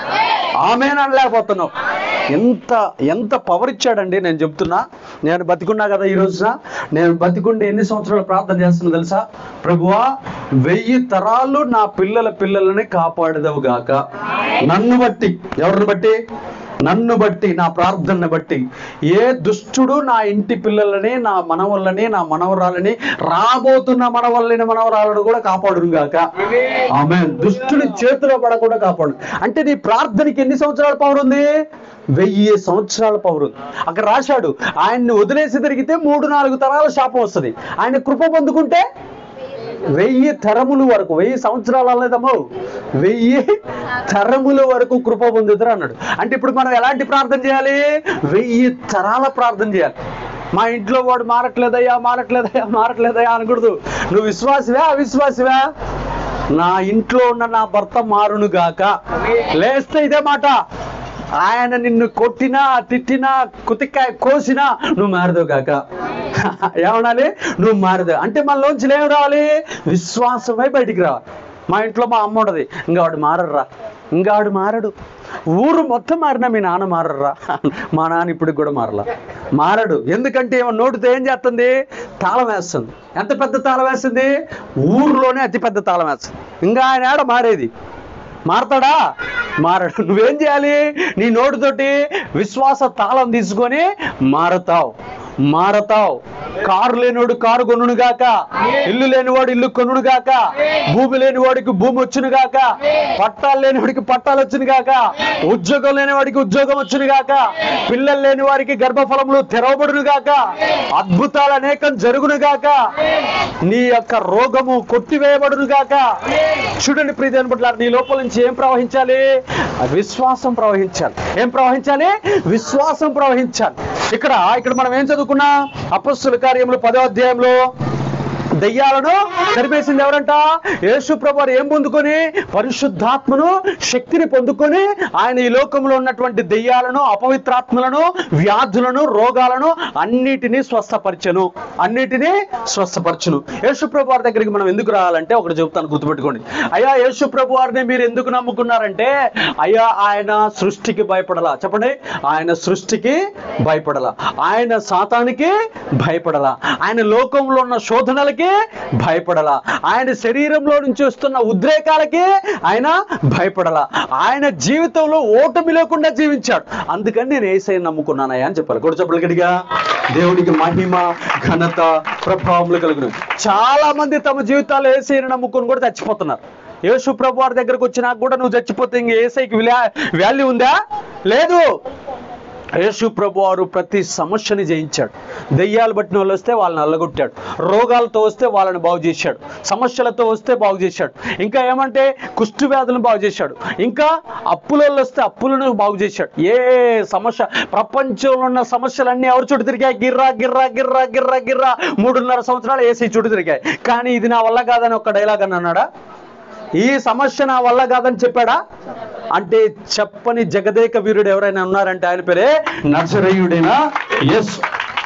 ఆమె అనలేకపోతున్నావు ఎంత ఎంత పవర్ ఇచ్చాడండి నేను చెప్తున్నా నేను బతికున్నా కదా ఈ రోజున నేను బతికుండి ఎన్ని సంవత్సరాలు ప్రార్థన చేస్తున్నా తెలుసా ప్రభువా వెయ్యి తరాలు నా పిల్లల పిల్లలని కాపాడదవు గాక నన్ను బట్టి ఎవరిని బట్టి నన్ను బట్టి నా ప్రార్థనని బట్టి ఏ దుష్టుడు నా ఇంటి పిల్లలని నా మనవళ్ళని నా మనవరాలని రాబోతున్న మనవల్లని మనవరాలను కూడా కాపాడును గాక ఆమె దుష్టుడి చేతిలో పడకుండా కాపాడు అంటే నీ ప్రార్థనకి ఎన్ని సంవత్సరాల పవర్ ఉంది వెయ్యి సంవత్సరాల పవర్ ఉంది అక్కడ రాశాడు ఆయన్ని వదిలేసి తిరిగితే మూడు నాలుగు తరాల శాపం వస్తుంది ఆయన కృప పొందుకుంటే వెయ్యి తరముల వరకు వెయ్యి సంవత్సరాలు అనలేదమ్మో వెయ్యి తరముల వరకు కృప పొందుతారు అన్నాడు అంటే ఇప్పుడు మనం ఎలాంటి ప్రార్థన చేయాలి వెయ్యి తరాల ప్రార్థన చేయాలి మా ఇంట్లో వాడు మారట్లేదయ్యా మారట్లేదయ్యా మారట్లేదయ్యా అనకూడదు నువ్వు విశ్వాసివా అవిశ్వాసివా నా ఇంట్లో ఉన్న నా భర్త మారును గాక లేస్తే ఇదే మాట ఆయన నిన్ను కొట్టినా తిట్టినా కుతికాయ కోసినా నువ్వు మారదు కాక ఏమనాలి నువ్వు మారదు అంటే మనలోంచి ఏం రావాలి విశ్వాసమై బయటికి రావాలి మా ఇంట్లో మా అమ్మ ఉండదు ఇంకా వాడు మారర్రా ఇంకా వాడు మారడు ఊరు మొత్తం మారినా మీ నాన్న మారర్రా మా నాన్న ఇప్పుడు కూడా మారలా మారడు ఎందుకంటే ఏమో నోటితో ఏం చేస్తుంది తాళం వేస్తుంది ఎంత పెద్ద తాళం వేస్తుంది ఊర్లోనే అతి పెద్ద తాళం వేస్తుంది ఇంకా ఆయన ఆడ మారేది మారతాడా మారడు నువ్వేం చేయాలి నీ నోటితోటి విశ్వాస తాళం తీసుకొని మారతావు మారతావు కారు లేనివాడు కారు కొనును గాక ఇల్లు లేనివాడు ఇల్లు కొనును గాక భూమి లేనివాడికి భూమి వచ్చును గాక పట్టాలు లేనివాడికి పట్టాలు వచ్చును గాక ఉద్యోగం లేనివాడికి ఉద్యోగం వచ్చును గాక పిల్లలు లేని వారికి గర్భఫలములు తెరవబడును గాక అద్భుతాలు అనేకం జరుగును గాక నీ యొక్క రోగము కొట్టివేయబడును గాక చూడండి ప్రీతి పట్ల నీ లోపల నుంచి ఏం ప్రవహించాలి విశ్వాసం ప్రవహించాలి ఏం ప్రవహించాలి విశ్వాసం ప్రవహించాలి ఇక్కడ ఇక్కడ మనం ఏం చదువుకున్నాం అపస్సుల కార్యములు పదో అధ్యాయంలో దయ్యాలను తరిమేసింది ఎవరంట యేసు ప్రభు వారు ఏం పొందుకొని పరిశుద్ధాత్మను శక్తిని పొందుకొని ఆయన ఈ లోకంలో ఉన్నటువంటి దెయ్యాలను అపవిత్రాత్మలను వ్యాధులను రోగాలను అన్నిటినీ స్వస్థపరచను అన్నిటినీ స్వస్థపరచును యేసు ప్రభు వారి దగ్గరికి మనం ఎందుకు రావాలంటే ఒకటి చెప్తాను గుర్తుపెట్టుకోండి అయ్యా యేసు ప్రభు వారిని మీరు ఎందుకు నమ్ముకున్నారంటే అయ్యా ఆయన సృష్టికి భయపడలా చెప్పండి ఆయన సృష్టికి భయపడలా ఆయన సాతానికి భయపడలా ఆయన లోకంలో ఉన్న శోధనలకి భయపడలా ఆయన శరీరంలో నుంచి వస్తున్న ఉద్రేకాలకి ఆయన భయపడలా ఆయన జీవితంలో ఓటమి లేకుండా జీవించాడు అందుకని నేను ఏసై నమ్ముకున్నానయ్యా అని చెప్పాలి కూడా చెప్పలు గడిగా దేవుడికి మహిమ ఘనత ప్రభావములు కలుగును చాలా మంది తమ జీవితాల్లో ఏసైని నమ్ముకొని కూడా చచ్చిపోతున్నారు యేసు ప్రభు వారి దగ్గరకు వచ్చినా కూడా నువ్వు చచ్చిపోతే ఇంక ఏసైకి వాల్యూ ఉందా లేదు యేసు ప్రభు వారు ప్రతి సమస్యని జయించాడు దెయ్యాలు బట్టిన వాళ్ళు వస్తే వాళ్ళని అల్లగొట్టాడు రోగాలతో వస్తే వాళ్ళని బాగు చేశాడు సమస్యలతో వస్తే బాగు చేశాడు ఇంకా ఏమంటే కుష్టు వ్యాధులను బాగు చేశాడు ఇంకా అప్పులలో వస్తే అప్పులను బాగు చేశాడు ఏ సమస్య ప్రపంచంలో ఉన్న సమస్యలన్నీ ఎవరి చుట్టూ తిరిగాయి గిర్రా గిర్రా గిర్రా గిర్రా గిర్రా మూడున్నర సంవత్సరాలు ఏసీ చుట్టూ తిరిగాయి కానీ ఇది నా వల్ల కాదని ఒక డైలాగ్ అని అన్నాడా ఈ సమస్య నా వల్ల కాదని చెప్పాడా అంటే చెప్పని జగదేక వీరుడు ఎవరైనా ఉన్నారంటే ఆయన పేరే నజరేయుడేనా ఎస్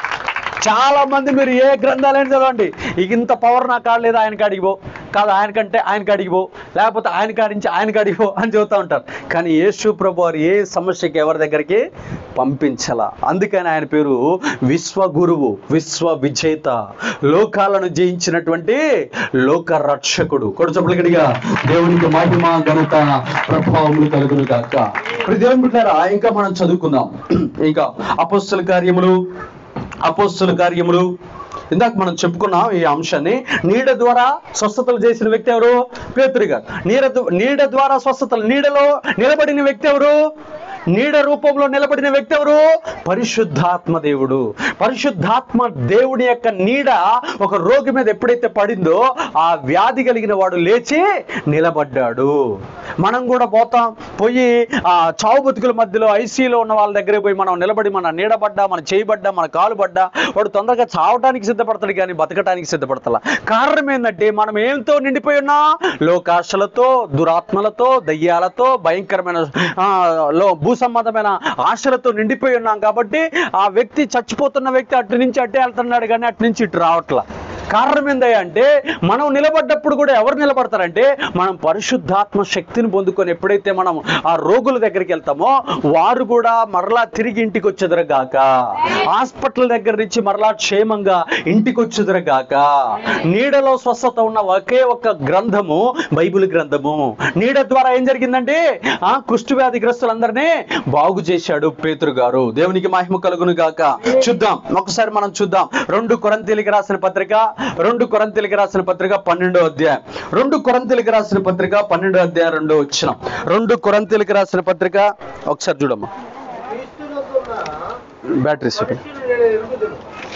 చాలా మంది మీరు ఏ గ్రంథాలైనా చదవండి ఇక ఇంత పవర్ నా కాడ లేదు ఆయన కాడికి పో కాదు ఆయనకంటే ఆయన కాడికి పో లేకపోతే ఆయన కాడించి ఆయన కాడికి పో అని చెబుతూ ఉంటారు కానీ యేసు ప్రభు వారు ఏ సమస్యకి ఎవరి దగ్గరికి పంపించాల అందుకని ఆయన పేరు విశ్వ గురువు విశ్వ విజేత లోకాలను జయించినటువంటి లోక రక్షకుడు కొడు చెప్పగడిగా దేవునికి మహిమ ఘనత ప్రభావములు కలుగును కాక ఇప్పుడు దేవుని బిడ్డారా ఇంకా మనం చదువుకుందాం ఇంకా అపస్తుల కార్యములు అపోస్తుల కార్యములు ఇందాక మనం చెప్పుకున్నాం ఈ అంశాన్ని నీడ ద్వారా స్వస్థతలు చేసిన వ్యక్తి ఎవరు పేతురు గారు నీడ ద- నీడ ద్వారా స్వస్థతలు నీడలో నిలబడిన వ్యక్తి ఎవరు నీడ రూపంలో నిలబడిన వ్యక్తి ఎవరు పరిశుద్ధాత్మ దేవుడు పరిశుద్ధాత్మ దేవుని యొక్క నీడ ఒక రోగి మీద ఎప్పుడైతే పడిందో ఆ వ్యాధి కలిగిన వాడు లేచి నిలబడ్డాడు మనం కూడా పోతాం పోయి ఆ చావు బతుకుల మధ్యలో ఐసీలో ఉన్న వాళ్ళ దగ్గర పోయి మనం నిలబడి మన నీడబడ్డా మన చేయబడ్డా మన కాలు పడ్డా వాడు తొందరగా చావటానికి సిద్ధపడతాడు కానీ బతకటానికి సిద్ధపడతలా కారణం ఏంటంటే మనం ఏంతో నిండిపోయి ఉన్నా లోకాశలతో దురాత్మలతో దయ్యాలతో భయంకరమైన ఆ, లో భూ సంబంధమైన ఆశలతో నిండిపోయి ఉన్నాం కాబట్టి ఆ వ్యక్తి చచ్చిపోతున్న వ్యక్తి అటు నుంచి అట్టే వెళ్తున్నాడు కానీ అటు నుంచి ఇటు రావట్లా కారణం ఏందయ్యా అంటే మనం నిలబడ్డప్పుడు కూడా ఎవరు నిలబడతారంటే మనం పరిశుద్ధాత్మ శక్తిని పొందుకొని ఎప్పుడైతే మనం ఆ రోగుల దగ్గరికి వెళ్తామో వారు కూడా మరలా తిరిగి ఇంటికి వచ్చేదరగాక హాస్పిటల్ దగ్గర నుంచి మరలా క్షేమంగా ఇంటికి వచ్చేదరగాక నీడలో స్వస్థత ఉన్న ఒకే ఒక్క గ్రంథము బైబిల్ గ్రంథము నీడ ద్వారా ఏం జరిగిందంటే ఆ కుష్టి వ్యాధి గ్రస్తులందరినీ బాగు చేశాడు పేతురు గారు దేవునికి మహిమ కలుగును గాక చూద్దాం ఒకసారి మనం చూద్దాం రెండు కొరంతీలికి రాసిన పత్రిక రెండు కొరంతీలికి రాసిన పత్రిక పన్నెండో అధ్యాయం రెండు కొరంతీలికి రాసిన పత్రిక పన్నెండో అధ్యాయం రెండో వచ్చిన రెండు కొరంతీలికి రాసిన పత్రిక ఒకసారి చూడమ్మా క్రీస్తునందున్న బ్యాటరీ సెట్ మనుషులు నేను ఎరుగుదును.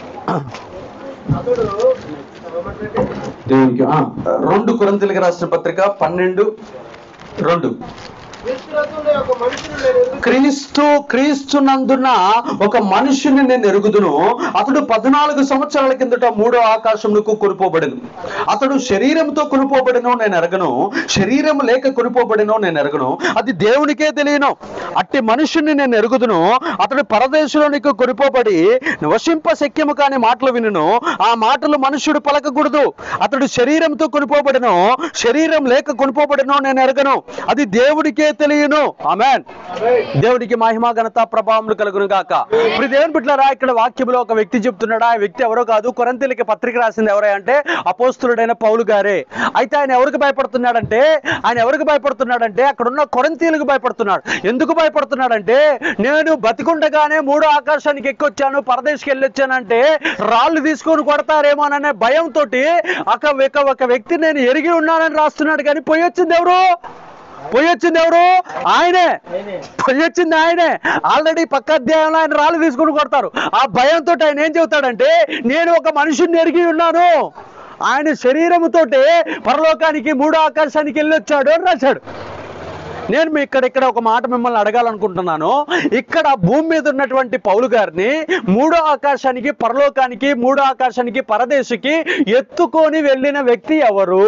అతడు ఏమంటాడంటే, దేవునికి ఆ, రెండు కొరంతీలికి రాసిన పత్రిక పన్నెండు రెండు క్రీస్తునందున్న ఒక మనుషులు నేను ఎరుగుదును. క్రీస్తు క్రీస్తు నందున ఒక మనుషుని నేను ఎరుగుదును అతడు పద్నాలుగు సంవత్సరాల కిందట మూడో ఆకాశములకు కొనుపోబడిను అతడు శరీరంతో కొనుపోబడినో నేను ఎరగను శరీరం లేక కొనుపోబడినో నేను ఎరగను అది దేవునికే తెలియను అట్టి మనుషుని నేను ఎరుగుదును అతడు పరదేశంలోనికి కొనుపోబడి వశింప శక్యము కాని మాటలు వినును ఆ మాటలు మనుష్యుడు పలకకూడదు అతడు శరీరంతో కొనుపోబడినో శరీరం లేక కొనుపోబడినో నేను ఎరగను అది దేవుడికే తెలియను ఆమెన్ దేవుడికి మహిమ ఘనత ప్రభావములు కలుగును గాక ఇప్పుడు దేవుని బిడ్డలారా ఇక్కడ వాక్యంలో ఒక వ్యక్తి చెప్తున్నాడు ఆ వ్యక్తి ఎవరో కాదు కొరంతీలకి పత్రిక రాసింది ఎవరే అంటే అపోస్తులుడైన పౌలు గారే అయితే ఆయన ఎవరికి భయపడుతున్నాడంటే ఆయన ఎవరికి భయపడుతున్నాడంటే అక్కడ ఉన్న కొరంతీలకు భయపడుతున్నాడు ఎందుకు భయపడుతున్నాడంటే నేను బతికుండగానే మూడో ఆకాశానికి ఎక్కొచ్చాను పరదేశ్కి వెళ్ళొచ్చానంటే రాళ్ళు తీసుకొని కొడతారేమోననే భయంతో ఒక ఒక- ఒక వ్యక్తి నేను ఎరిగి ఉన్నానని రాస్తున్నాడు కానీ పోయి వచ్చింది ఎవరు పోయి వచ్చింది ఎవరు ఆయనే ఆయనే. పోయి వచ్చింది ఆయనే ఆల్రెడీ పక్క అధ్యాయంలో ఆయన రాళ్ళు తీసుకుని కొడతారు ఆ భయంతో ఆయన ఏం చెబుతాడంటే నేను ఒక మనుషుని ఎరిగి ఉన్నాను ఆయన శరీరముతోటే పరలోకానికి మూడో ఆకాశానికి వెళ్ళొచ్చాడు అని రాశాడు నేను మీ ఇక్కడ ఇక్కడ ఒక మాట మిమ్మల్ని అడగాలనుకుంటున్నాను ఇక్కడ భూమి మీద ఉన్నటువంటి పౌలు గారిని మూడో ఆకాశానికి పరలోకానికి మూడో ఆకాశానికి పరదేశికి ఎత్తుకొని వెళ్ళిన వ్యక్తి ఎవరు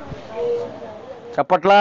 చెప్పట్లా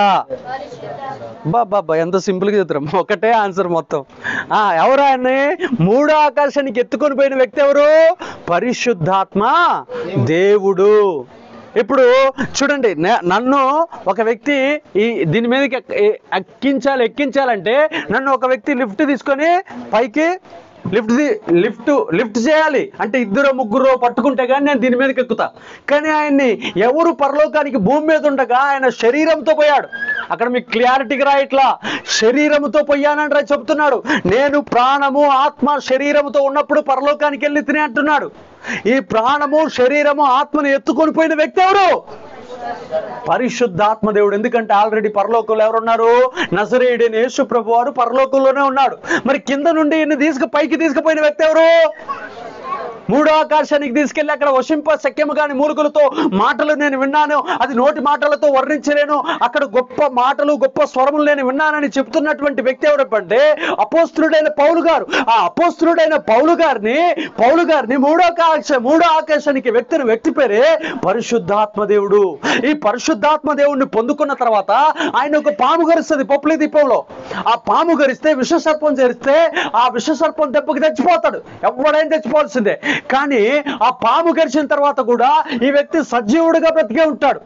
బాబా ఎంత సింపుల్ గా చెప్తారు ఒకటే ఆన్సర్ మొత్తం ఆ ఎవరు ఆయన్ని మూడో ఆకాశానికి ఎత్తుకొని పోయిన వ్యక్తి ఎవరు పరిశుద్ధాత్మ దేవుడు ఇప్పుడు చూడండి నే- నన్ను ఒక వ్యక్తి ఈ దీని మీదకి ఎక్- ఎ- ఎక్కించాలి ఎక్కించాలంటే నన్ను ఒక వ్యక్తి లిఫ్ట్ తీసుకొని పైకి లిఫ్ట్ లిఫ్ట్ లిఫ్ట్ చేయాలి అంటే ఇద్దరు ముగ్గురు పట్టుకుంటే కానీ నేను దీని మీదకి ఎక్కుతా కానీ ఆయన్ని ఎవరు పరలోకానికి భూమి మీద ఉండగా ఆయన శరీరంతో పోయాడు అక్కడ మీకు క్లారిటీగా రా ఇట్లా శరీరంతో పోయానని రా చెప్తున్నాడు నేను ప్రాణము ఆత్మ శరీరముతో ఉన్నప్పుడు పరలోకానికి వెళ్ళి తినే అంటున్నాడు ఈ ప్రాణము శరీరము ఆత్మను ఎత్తుకొని పోయిన వ్యక్తి ఎవరు పరిశుద్ధాత్మ దేవుడు ఎందుకంటే ఆల్రెడీ పరలోకంలో ఎవరున్నారు నజరేయుడైన యేసు ప్రభు వారు పరలోకంలోనే ఉన్నాడు మరి కింద నుండి ఈయన్ని తీసుకు పైకి తీసుకుపోయిన వ్యక్తి ఎవరు మూడో ఆకాశానికి తీసుకెళ్లి అక్కడ వశింప సఖ్యము కాని మూలుగులతో మాటలు నేను విన్నాను అది నోటి మాటలతో వర్ణించలేను అక్కడ గొప్ప మాటలు గొప్ప స్వరములు నేను విన్నానని చెప్తున్నటువంటి వ్యక్తి ఎవరంటే అపోస్తుడైన పౌలు గారు ఆ అపోస్తుడైన పౌలు గారిని పౌలు గారిని మూడో ఆకాశ మూడో ఆకాశానికి వ్యక్తిని వ్యక్తి పేరే పరిశుద్ధాత్మ దేవుడు ఈ పరిశుద్ధాత్మ దేవుడిని పొందుకున్న తర్వాత ఆయన ఒక పాము గరుస్తుంది పప్పులి దీపంలో ఆ పాము గరిస్తే విషసర్పం చేరిస్తే ఆ విషసర్పం దెబ్బకి చచ్చిపోతాడు ఎవడైనా చచ్చిపోవాల్సిందే కానీ ఆ పాము గరిచిన తర్వాత కూడా ఈ వ్యక్తి సజీవుడిగా బ్రతికే ఉంటాడు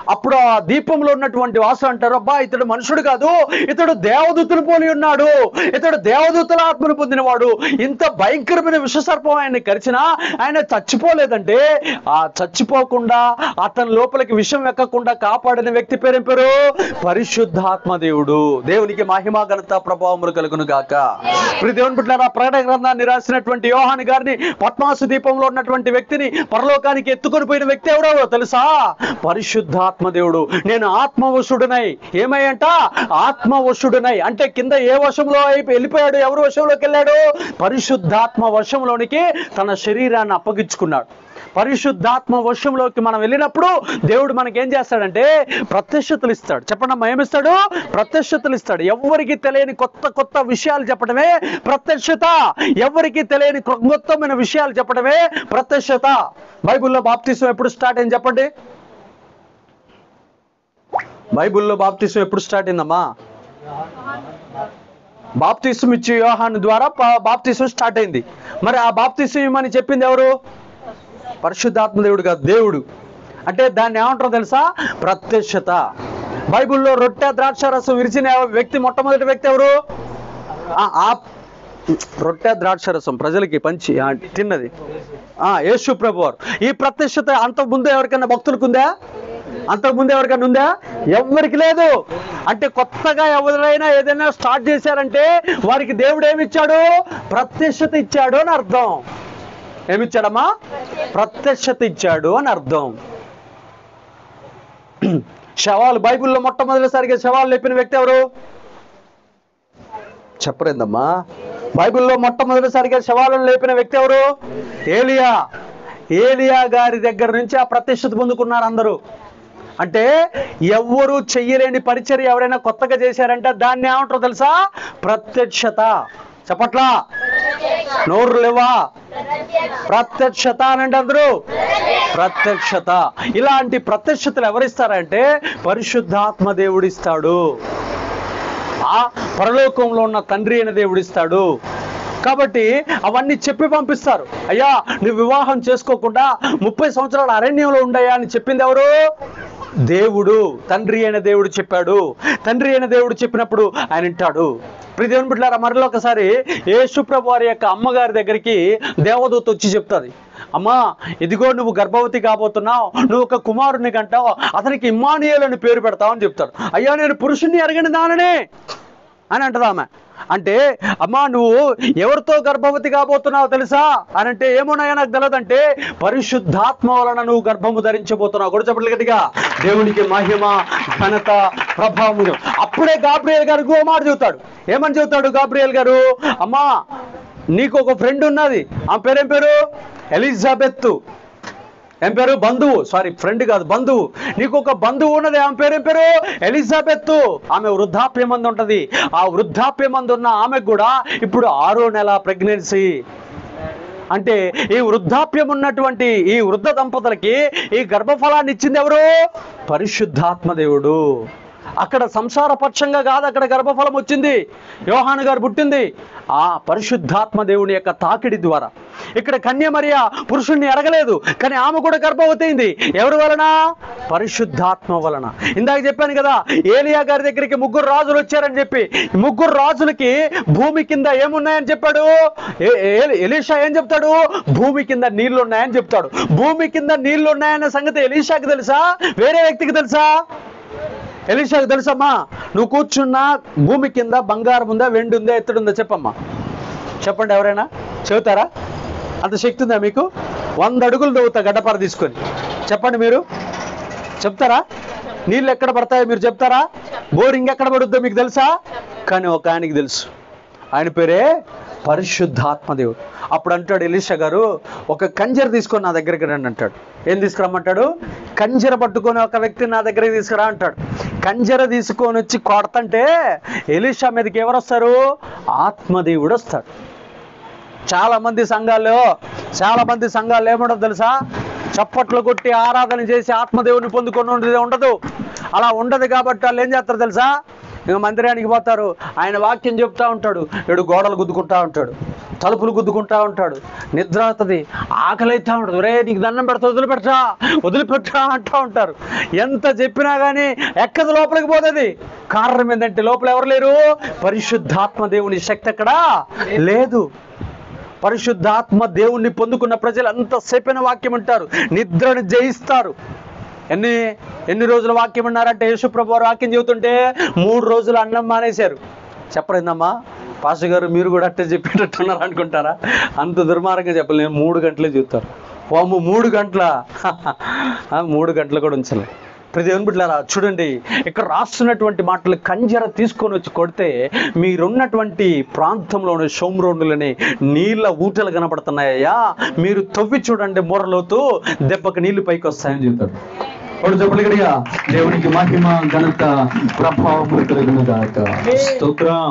అప్పుడు ఆ దీపంలో ఉన్నటువంటి వాసు అంటారు అబ్బా ఇతడు మనుషుడు కాదు ఇతడు దేవదూతులు పోలి ఉన్నాడు ఇతడు దేవదూతుల ఆత్మను పొందినవాడు ఇంత భయంకరమైన విషసర్పం ఆయన్ని కరిచినా ఆయన చచ్చిపోలేదంటే ఆ చచ్చిపోకుండా అతని లోపలికి విషం ఎక్కకుండా కాపాడిన వ్యక్తి పేరేం పేరు పరిశుద్ధాత్మ దేవుడు దేవునికి మహిమ ఘనత ప్రభావములు కలుగును గాక ఇప్పుడు దేవుని బిడ్డలారా ప్రకటన గ్రంథాన్ని రాసినటువంటి యోహాని గారిని పద్మాసు దీపంలో ఉన్నటువంటి వ్యక్తిని పరలోకానికి ఎత్తుకొని పోయిన వ్యక్తి ఎవరో తెలుసా పరిశుద్ధాత్మ దేవుడు నేను ఆత్మవశుడునై ఏమయ్యంట ఆత్మవశుడునై అంటే కింద ఏ వశంలో అయిపో- వెళ్ళిపోయాడు ఎవరు వశంలోకి వెళ్ళాడు పరిశుద్ధాత్మ వశంలోనికి తన శరీరాన్ని అప్పగించుకున్నాడు పరిశుద్ధాత్మ వశంలోకి మనం వెళ్ళినప్పుడు దేవుడు మనకి ఏం చేస్తాడంటే ప్రత్యక్షతలు ఇస్తాడు చెప్పండి అమ్మా ఏమిస్తాడు ప్రత్యక్షతలు ఇస్తాడు ఎవరికి తెలియని కొత్త కొత్త విషయాలు చెప్పడమే ప్రత్యక్షత ఎవరికి తెలియని కొత్తమైన విషయాలు చెప్పడమే ప్రత్యక్షత బైబిల్లో బాప్తిసం ఎప్పుడు స్టార్ట్ అయింది చెప్పండి బైబిల్లో బాప్తిసం ఎప్పుడు స్టార్ట్ అయిందమ్మా బాప్తిసం ఇచ్చి యోహాను ద్వారా పా- బాప్తిసం స్టార్ట్ అయింది మరి ఆ బాప్తిసం ఇమ్మని చెప్పింది ఎవరు పరిశుద్ధాత్మ దేవుడు కాదు దేవుడు అంటే దాన్ని ఏమంటారో తెలుసా ప్రత్యక్షత బైబిల్లో రొట్టె ద్రాక్ష రసం విరిచిన వ్యక్తి మొట్టమొదటి వ్యక్తి ఎవరు ఆ, ఆ రొట్టె ద్రాక్ష రసం ప్రజలకి పంచి ఆ, తిన్నది ఆ యేసు ప్రభు వారు ఈ ప్రత్యక్షత అంతకు ముందు ఎవరికైనా భక్తులకు ఉందా అంతకు ముందు ఎవరికైనా ఉందా ఎవరికి లేదు అంటే కొత్తగా ఎవరైనా ఏదైనా స్టార్ట్ చేశారంటే వారికి దేవుడు ఏమిచ్చాడు ప్రత్యక్షత ఇచ్చాడు అని అర్థం ఏమిచ్చాడమ్మా ప్రత్యక్షత ఇచ్చాడు అని అర్థం శవాలు బైబిల్లో మొట్టమొదటిసారిగా శవాలు లేపిన వ్యక్తి ఎవరు చెప్పరేందమ్మా బైబిల్లో మొట్టమొదటిసారిగా శవాలను లేపిన వ్యక్తి ఎవరు ఏలియా ఏలియా గారి దగ్గర నుంచి ఆ ప్రత్యక్షత పొందుకున్నారు అందరూ అంటే ఎవ్వరూ చెయ్యలేని పరిచర్య ఎవరైనా కొత్తగా చేశారంటే దాన్ని ఏమంటారో తెలుసా ప్రత్యక్షత చెప్పట్లా నోరు లేవా ప్రత్యక్షత అనండి అందరూ ప్రత్యక్షత ఇలాంటి ప్రత్యక్షతలు ఎవరిస్తారంటే పరిశుద్ధాత్మ దేవుడిస్తాడు ఆ పరలోకంలో ఉన్న తండ్రి అయిన దేవుడిస్తాడు కాబట్టి అవన్నీ చెప్పి పంపిస్తారు అయ్యా నువ్వు వివాహం చేసుకోకుండా ముప్పై సంవత్సరాల అరణ్యంలో ఉండయా అని చెప్పింది ఎవరు దేవుడు తండ్రి అయిన దేవుడు చెప్పాడు తండ్రి అయిన దేవుడు చెప్పినప్పుడు ఆయన వింటాడు ఇప్పుడు దేవుని బిడ్డారా మరలో ఒకసారి యేసుప్రభు వారి యొక్క అమ్మగారి దగ్గరికి దేవదూత వచ్చి చెప్తుంది అమ్మా ఇదిగో నువ్వు గర్భవతి కాబోతున్నావు నువ్వు ఒక కుమారుని కంటావు అతనికి ఇమ్మానియల్ అని పేరు పెడతావు అని చెప్తాడు అయ్యా నేను పురుషుణ్ణి అరగని దాననే అని అంటది ఆమె అంటే అమ్మా నువ్వు ఎవరితో గర్భవతి కాబోతున్నావు తెలుసా అని అంటే ఏమోనాయా నాకు తెలియదంటే పరిశుద్ధాత్మ వలన నువ్వు గర్భము ధరించబోతున్నావు కూడా చెప్పట్లు గట్టిగా దేవునికి మహిమ ఘనత ప్రభావము అప్పుడే గాబ్రియల్ గారు ఇంకో మాట చెబుతాడు ఏమని చెబుతాడు గాబ్రియల్ గారు అమ్మా నీకు ఒక ఫ్రెండ్ ఉన్నది ఆ పేరేం పేరు ఎలిజబెత్ ఏం పేరు బంధువు సారీ ఫ్రెండ్ కాదు బంధువు నీకు ఒక బంధువు ఉన్నది ఆమె పేరు ఏం పేరు ఎలిజబెత్ ఆమె వృద్ధాప్యం మంది ఉంటది ఆ వృద్ధాప్యం మంది ఉన్న ఆమెకు కూడా ఇప్పుడు ఆరో నెల ప్రెగ్నెన్సీ అంటే ఈ వృద్ధాప్యం ఉన్నటువంటి ఈ వృద్ధ దంపతులకి ఈ గర్భఫలాన్ని ఇచ్చింది ఎవరు పరిశుద్ధాత్మ దేవుడు అక్కడ సంసారపక్షంగా కాదు అక్కడ గర్భఫలం వచ్చింది యోహాను గారు పుట్టింది ఆ పరిశుద్ధాత్మ దేవుని యొక్క తాకిడి ద్వారా ఇక్కడ కన్యమరియ పురుషుణ్ణి ఎరగలేదు కానీ ఆమె కూడా గర్భవతి అయింది ఎవరి వలన పరిశుద్ధాత్మ వలన ఇందాక చెప్పాను కదా ఏలియా గారి దగ్గరికి ముగ్గురు రాజులు వచ్చారని చెప్పి ఈ ముగ్గురు రాజులకి భూమి కింద ఏమున్నాయని చెప్పాడు ఏ- ఏ- ఎలీషా ఏం చెప్తాడు భూమి కింద నీళ్లు ఉన్నాయని చెప్తాడు భూమి కింద నీళ్లు ఉన్నాయన్న సంగతి ఎలీషాకి తెలుసా వేరే వ్యక్తికి తెలుసా ఎలీషాకు తెలుసమ్మా నువ్వు కూర్చున్న భూమి కింద బంగారం ఉందా వెండి ఉందా ఎత్తుడు ఉందా చెప్పమ్మా చెప్పండి ఎవరైనా చెబుతారా అంత శక్తి ఉందా మీకు వంద అడుగులు దవ్వుతా గడ్డపార తీసుకొని చెప్పండి మీరు చెప్తారా నీళ్ళు ఎక్కడ పడతాయో మీరు చెప్తారా బోరింగ్ ఎక్కడ పడుద్దో మీకు తెలుసా కానీ ఒక ఆయనకి తెలుసు ఆయన పేరే పరిశుద్ధాత్మదేవుడు అప్పుడు అంటాడు ఎలీషా గారు ఒక కంజర తీసుకొని నా దగ్గరికి రండి అంటాడు ఏం తీసుకురమ్మంటాడు కంజర పట్టుకొని ఒక వ్యక్తిని నా దగ్గరికి తీసుకురా అంటాడు కంజర తీసుకొని వచ్చి కొడతంటే ఎలీషా మీదకి ఎవరు వస్తారు ఆత్మదేవుడు వస్తాడు చాలా మంది సంఘాల్లో చాలా మంది సంఘాలు ఏముండదు తెలుసా చప్పట్లు కొట్టి ఆరాధన చేసి ఆత్మదేవుని పొందుకొని ఉండేది ఉండదు అలా ఉండదు కాబట్టి వాళ్ళు ఏం చేస్తారు తెలుసా ఇక మందిరానికి పోతారు ఆయన వాక్యం చెప్తా ఉంటాడు వీడు గోడలు గుద్దుకుంటా ఉంటాడు తలుపులు గుద్దుకుంటా ఉంటాడు నిద్ర అవుతుంది ఆకలి అవుతా ఉంటుంది రే నీకు దండం పెడతా వదిలిపెట్టరా వదిలిపెట్టరా అంటా ఉంటారు ఎంత చెప్పినా కానీ ఎక్కదు లోపలికి పోతుంది కారణం ఏంటంటే లోపల ఎవరు లేరు పరిశుద్ధాత్మ దేవుని శక్తి అక్కడ లేదు పరిశుద్ధాత్మ దేవుణ్ణి పొందుకున్న ప్రజలు అంతసేపైన వాక్యం అంటారు నిద్రను జయిస్తారు ఎన్ని ఎన్ని రోజుల వాక్యం అన్నారంటే యేసుప్రభు వారు వాక్యం చెబుతుంటే మూడు రోజులు అన్నం మానేశారు చెప్పలేదమ్మా పాస్టర్ గారు మీరు కూడా అట్టే చెప్పేటట్టున్నారు అనుకుంటారా అంత దుర్మార్గంగా చెప్పలేదు నేను మూడు గంటలే చెప్తాను వాము మూడు గంటల ఆ, మూడు గంటలు కూడా ఉంచలే ప్రతి బిడ్డలారా చూడండి ఇక్కడ రాస్తున్నటువంటి మాటలు కంజర తీసుకొని వచ్చి కొడితే మీరున్నటువంటి ప్రాంతంలోని షోమ్రోడ్లని నీళ్ళ ఊటలు కనపడుతున్నాయ్యా మీరు తవ్వి చూడండి మూరలోతు దెబ్బకి నీళ్లు పైకి వస్తాయని చెప్తాడు ఇప్పుడు చెప్పగలిగా దేవునికి మహిమ ఘనత ప్రభావం కలుగును గాక స్తోత్రం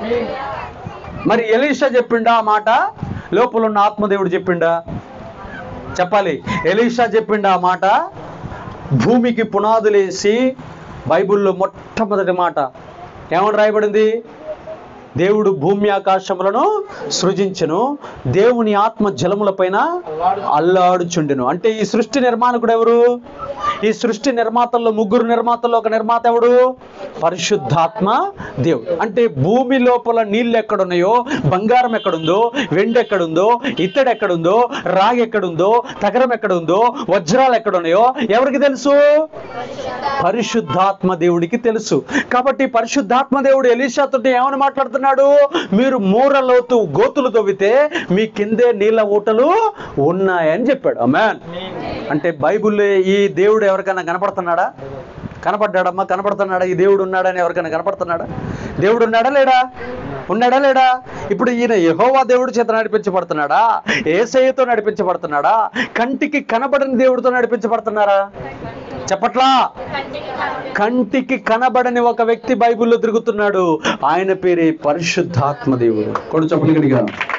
మరి ఎలీషా చెప్పిండా ఆ మాట లోపల ఉన్న ఆత్మదేవుడు చెప్పిండా చెప్పాలి ఎలీషా చెప్పిండా ఆ మాట భూమికి పునాదులేసి బైబిల్లో మొట్టమొదటి మాట ఏమని రాయబడింది దేవుడు భూమి ఆకాశములను సృజించెను దేవుని ఆత్మ జలములపైన అల్లాడుచుండెను అంటే ఈ సృష్టి నిర్మాణకుడు ఎవరు ఈ సృష్టి నిర్మాతల్లో ముగ్గురు నిర్మాతల్లో ఒక నిర్మాత ఎవడు పరిశుద్ధాత్మ దేవుడు అంటే భూమి లోపల నీళ్ళు ఎక్కడున్నాయో బంగారం ఎక్కడుందో వెండి ఎక్కడుందో ఇత్తడి ఎక్కడుందో రాగి ఎక్కడుందో తగరం ఎక్కడుందో వజ్రాలు ఎక్కడున్నాయో ఎవరికి తెలుసు పరిశుద్ధాత్మ దేవుడికి తెలుసు కాబట్టి పరిశుద్ధాత్మ దేవుడు ఎలీషాతో ఏమని మాట్లాడుతున్నాడు మీరు మూరలోతు గోతులు తవ్వితే మీ కిందే నీళ్ళ ఊటలు ఉన్నాయని చెప్పాడు అమ్మాన్ అంటే బైబిల్లో ఈ దేవుడు ఎవరికైనా కనపడుతున్నాడా కనపడ్డాడమ్మా కనపడుతున్నాడా ఈ దేవుడు ఉన్నాడని ఎవరికైనా కనపడుతున్నాడా దేవుడు ఉన్నాడా లేడా ఉన్నాడా లేడా ఇప్పుడు ఈయన యెహోవా దేవుడి చేత నడిపించబడుతున్నాడా ఏసయ్యతో నడిపించబడుతున్నాడా కంటికి కనబడని దేవుడితో నడిపించబడుతున్నారా చెప్పట్లా కంటికి కనబడని ఒక వ్యక్తి బైబిల్లో తిరుగుతున్నాడు ఆయన పేరే పరిశుద్ధాత్మ దేవుడు కొడు చెప్పగలిగా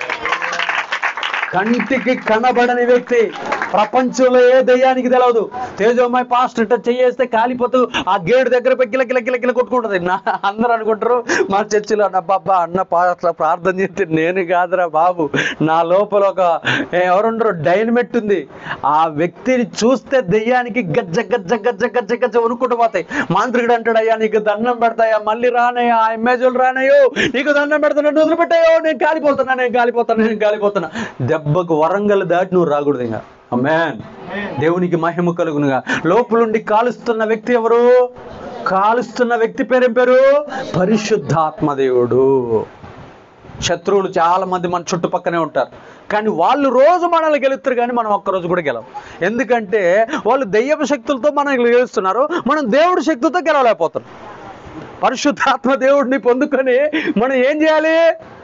కంటికి కనబడని వ్యక్తి ప్రపంచంలో ఏ దయ్యానికి తెలియదు తేజోమయ పాస్ట్ ఇట్ట చెయ్యేస్తే కాలిపోతూ ఆ గేటు దగ్గర పోయి గిల గిల గిల గిల కొట్టుకుంటుంది నా అందరూ అనుకుంటారు మా చర్చిలో అన్న బాబా అన్న పాస్టర్ ప్రార్థన చేస్తే నేను కాదురా బాబు నా లోపల ఒక ఎవరుండరు డైనమెట్ ఉంది ఆ వ్యక్తిని చూస్తే దెయ్యానికి గజ్జ గజ్జ గజ్జ గజ్జ గజ్జ వణుకుంటూ పోతాయి మాంత్రికుడు అంటాడు అయ్యా నీకు దండం పెడతాయా మళ్ళీ రానయ్యా ఆ ఇమేజులు రానయ్యో నీకు దండం పెడతాను నువ్వు వదిలిపెట్టాయో నేను కాలిపోతున్నా నేను కాలిపోతాను నేను కాలిపోతున్నా దెబ్బకు వరంగల్ దాటి నువ్వు రాకూడదు ఇంకా అమ్మాన్ దేవునికి మహిమ కలుగునుగా లోపలుండి కాలుస్తున్న వ్యక్తి ఎవరు కాలుస్తున్న వ్యక్తి పేరేం పేరు పరిశుద్ధాత్మ దేవుడు శత్రువులు చాలా మంది మన చుట్టుపక్కనే ఉంటారు కానీ వాళ్ళు రోజు మనల్ని గెలుస్తారు కానీ మనం ఒక్కరోజు కూడా గెలవం ఎందుకంటే వాళ్ళు దెయ్యపు శక్తులతో మనల్ని గెలుస్తున్నారు మనం దేవుడి శక్తితో గెలవలేకపోతున్నాం పరిశుద్ధాత్మ దేవుడిని పొందుకొని మనం ఏం చేయాలి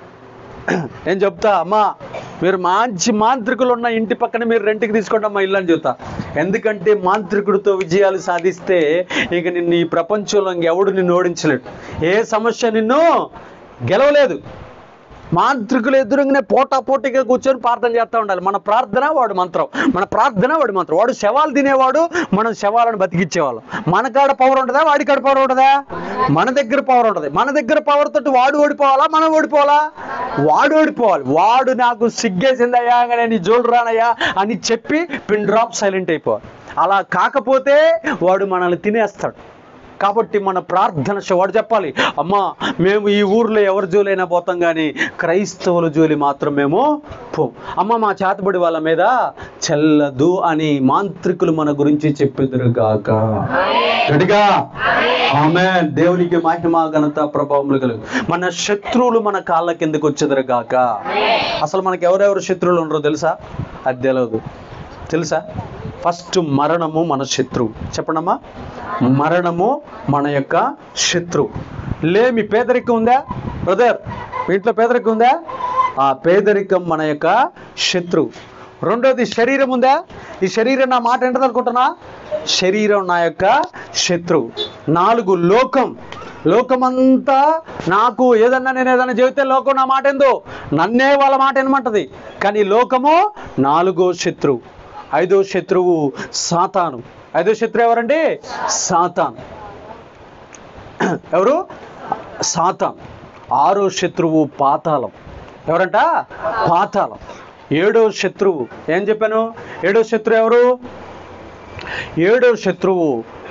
నేను చెప్తా అమ్మా మీరు మంచి మాంత్రికులు ఉన్న ఇంటి పక్కన మీరు రెంట్కి తీసుకోండి అమ్మా ఇల్లు అని చెప్తా ఎందుకంటే మాంత్రికుడితో విజయాలు సాధిస్తే ఇక నిన్ను ఈ ప్రపంచంలో ఇంకెవడు నిన్ను ఓడించలేడు ఏ సమస్య నిన్ను గెలవలేదు మాంత్రికులు ఎదురుగానే పోటా పోటీగా కూర్చొని ప్రార్థన చేస్తూ ఉండాలి మన ప్రార్థన వాడు మంత్రం మన ప్రార్థన వాడి మంత్రం వాడు శవాలు తినేవాడు మనం శవాలను బతికిచ్చేవాళ్ళం మన కాడ పవర్ ఉంటుందా వాడి కాడ పవర్ ఉంటుందా మన దగ్గర పవర్ ఉంటుంది మన దగ్గర పవర్ తోటి వాడు ఓడిపోవాలా మనం ఓడిపోవాలా వాడు ఓడిపోవాలి వాడు నాకు సిగ్గేసిందయ్యా ఇంకా నేను ఈ జోలు రానయ్యా అని చెప్పి పిన్ డ్రాప్ సైలెంట్ అయిపోవాలి అలా కాకపోతే వాడు మనల్ని తినేస్తాడు కాబట్టి మన ప్రార్థన శ- వాడు చెప్పాలి అమ్మా మేము ఈ ఊర్లో ఎవరి జోలైనా పోతాం కానీ క్రైస్తవుల జోలి మాత్రం మేము పో అమ్మ మా చేతబడి వాళ్ళ మీద చెల్లదు అని మాంత్రికులు మన గురించి చెప్పెదురు గాక గట్టిగా ఆమె దేవునికి మహిమ ఘనత ప్రభావములు కలుగు మన శత్రువులు మన కాళ్ళ కిందకు వచ్చేదరు గాక అసలు మనకి ఎవరెవరు శత్రువులు ఉండరో తెలుసా అది తెలియదు తెలుసా ఫస్ట్ మరణము మన శత్రువు చెప్పండమ్మా మరణము మన యొక్క శత్రువు లేమి పేదరికం ఉందా బ్రదర్ మీ ఇంట్లో పేదరికం ఉందా ఆ పేదరికం మన యొక్క శత్రువు రెండోది శరీరం ఉందా ఈ శరీరం నా మాట ఏంటది అనుకుంటున్నా శరీరం నా యొక్క శత్రువు నాలుగు లోకం లోకమంతా నాకు ఏదన్నా నేను ఏదన్నా చెబితే లోకం నా మాట ఏందో నన్నే వాళ్ళ మాట ఏమంటది కానీ లోకము నాలుగో శత్రువు ఐదో శత్రువు సాతాను ఐదో శత్రువు ఎవరండి సాతాను ఎవరు సాతాన్ ఆరో శత్రువు పాతాళం ఎవరంట పాతాళం ఏడో శత్రువు ఏం చెప్పాను ఏడో శత్రువు ఎవరు ఏడో శత్రువు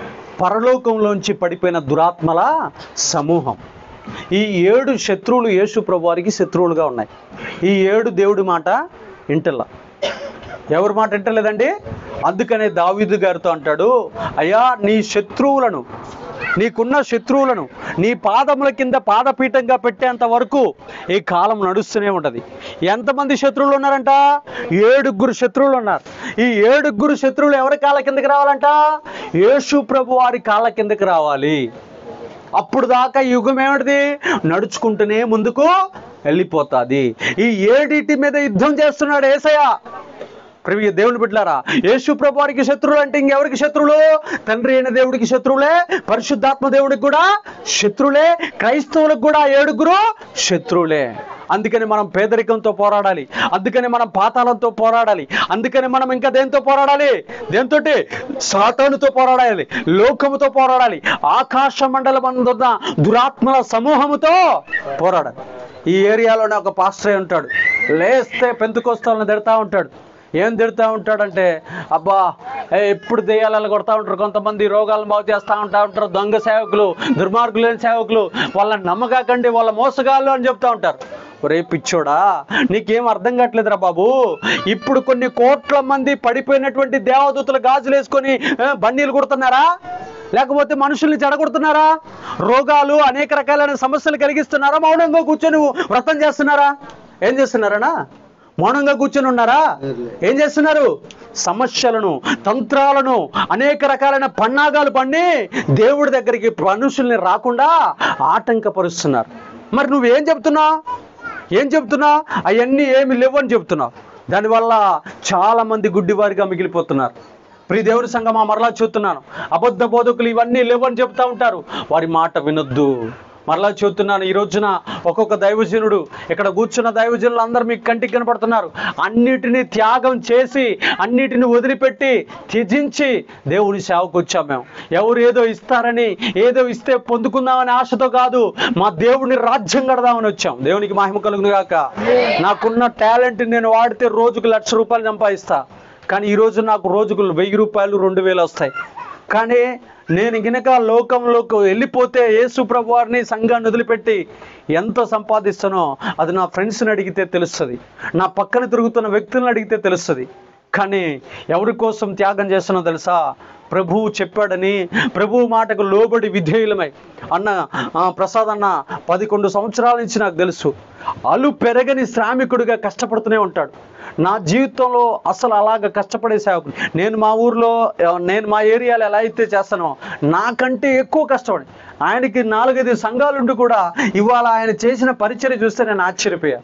పరలోకంలోంచి పడిపోయిన దురాత్మల సమూహం ఈ ఏడు శత్రువులు యేసు ప్రభు వారికి శత్రువులుగా ఉన్నాయి ఈ ఏడు దేవుడి మాట ఇంటల్లా ఎవరి మాట వింటలేదండి అందుకనే దావీదు గారితో అంటాడు అయ్యా నీ శత్రువులను నీకున్న శత్రువులను నీ పాదముల కింద పాదపీఠంగా పెట్టేంత వరకు ఈ కాలం నడుస్తూనే ఉంటది ఎంతమంది శత్రువులు ఉన్నారంట ఏడుగురు శత్రువులు ఉన్నారు ఈ ఏడుగురు శత్రువులు ఎవరి కాళ్ళ కిందకి రావాలంట యేసు ప్రభు వారి కాళ్ళ కిందకి రావాలి అప్పుడు దాకా ఈ యుగం ఏమిటిది నడుచుకుంటూనే ముందుకు వెళ్ళిపోతాది ఈ ఏడిటి మీద యుద్ధం చేస్తున్నాడు ఏసయ్య ప్రియ దేవుని బిడ్డలారా యేసు ప్రభు వారికి శత్రువులు అంటే ఇంకెవరికి శత్రువులు తండ్రి అయిన దేవుడికి శత్రువులే పరిశుద్ధాత్మ దేవుడికి కూడా శత్రువులే క్రైస్తవులకు కూడా ఏడుగురు శత్రువులే అందుకని మనం పేదరికంతో పోరాడాలి అందుకని మనం పాతాళంతో పోరాడాలి అందుకని మనం ఇంకా దేంతో పోరాడాలి దేంతో సాతానుతో పోరాడాలి లోకముతో పోరాడాలి ఆకాశ మండలం అందున్న దురాత్మల సమూహముతో పోరాడాలి ఈ ఏరియాలోనే ఒక పాస్టర్ ఉంటాడు లేస్తే పెంతుకొస్తాలను తిడతా ఉంటాడు ఏం తిడతా ఉంటాడంటే అబ్బా ఏ, ఎప్పుడు దెయ్యాలను కొడతా ఉంటారు కొంతమంది రోగాలను బాగు చేస్తూ ఉంటా ఉంటారు దొంగ సేవకులు దుర్మార్గులైన సేవకులు వాళ్ళని నమ్మకాకండి వాళ్ళ మోసగాళ్ళు అని చెప్తా ఉంటారు ఒరే పిచ్చోడా నీకేం అర్థం కావట్లేదురా బాబు ఇప్పుడు కొన్ని కోట్ల మంది పడిపోయినటువంటి దేవదూతల గాజులు వేసుకొని ఆ, బండీలు కుడుతున్నారా లేకపోతే మనుషుల్ని చెడగొడుతున్నారా రోగాలు అనేక రకాలైన సమస్యలు కలిగిస్తున్నారా మౌనంగా కూర్చొని వ్రతం చేస్తున్నారా ఏం చేస్తున్నారనా మౌనంగా కూర్చొని ఉన్నారా ఏం చేస్తున్నారు సమస్యలను తంత్రాలను అనేక రకాలైన పన్నాగాలు పన్ని దేవుడి దగ్గరికి మనుషుల్ని రాకుండా ఆటంకపరుస్తున్నారు మరి నువ్వేం చెప్తున్నావు ఏం చెప్తున్నా అవన్నీ ఏమి లేవని చెప్తున్నావు దానివల్ల చాలా మంది గుడ్డివారిగా మిగిలిపోతున్నారు ప్రియ దేవుని సంగమా మరలా చూస్తున్నాను అబద్ధ బోధకులు ఇవన్నీ లేవని చెప్తా ఉంటారు వారి మాట వినొద్దు మరలా చూస్తున్నాను ఈ రోజున ఒక్కొక్క దైవజనుడు ఇక్కడ కూర్చున్న దైవజనులు అందరూ మీకు కంటికి కనపడుతున్నారు అన్నిటినీ త్యాగం చేసి అన్నిటిని వదిలిపెట్టి త్యజించి దేవుని సేవకు వచ్చాం మేము ఎవరు ఏదో ఇస్తారని ఏదో ఇస్తే పొందుకుందామని ఆశతో కాదు మా దేవుని రాజ్యం కడదామని వచ్చాం దేవునికి మహిమ కలుగును గాక నాకున్న టాలెంట్ నేను వాడితే రోజుకు లక్ష రూపాయలు సంపాదిస్తా కానీ ఈరోజు నాకు రోజుకు వెయ్యి రూపాయలు రెండు వేలు వస్తాయి కానీ నేను గినక లోకంలోకి వెళ్ళిపోతే యేసు ప్రభు వారిని సంఘాన్ని వదిలిపెట్టి ఎంత సంపాదిస్తానో అది నా ఫ్రెండ్స్ని అడిగితే తెలుస్తుంది నా పక్కన తిరుగుతున్న వ్యక్తులను అడిగితే తెలుస్తుంది కానీ ఎవరి కోసం త్యాగం చేస్తున్నా తెలుసా ప్రభువు చెప్పాడని ప్రభువు మాటకు లోబడి విధేయులమై అన్న ఆ, ప్రసాద్ అన్న పదకొండు సంవత్సరాల నుంచి నాకు తెలుసు అలు పెరగని శ్రామికుడిగా కష్టపడుతూనే ఉంటాడు నా జీవితంలో అసలు అలాగ కష్టపడే సేవకుడు నేను మా ఊర్లో ఆ, నేను మా ఏరియాలో ఎలా అయితే చేస్తానో నాకంటే ఎక్కువ కష్టపడి ఆయనకి నాలుగైదు సంఘాలుండి కూడా ఇవాళ ఆయన చేసిన పరిచయం చూస్తే నేను ఆశ్చర్యపోయాను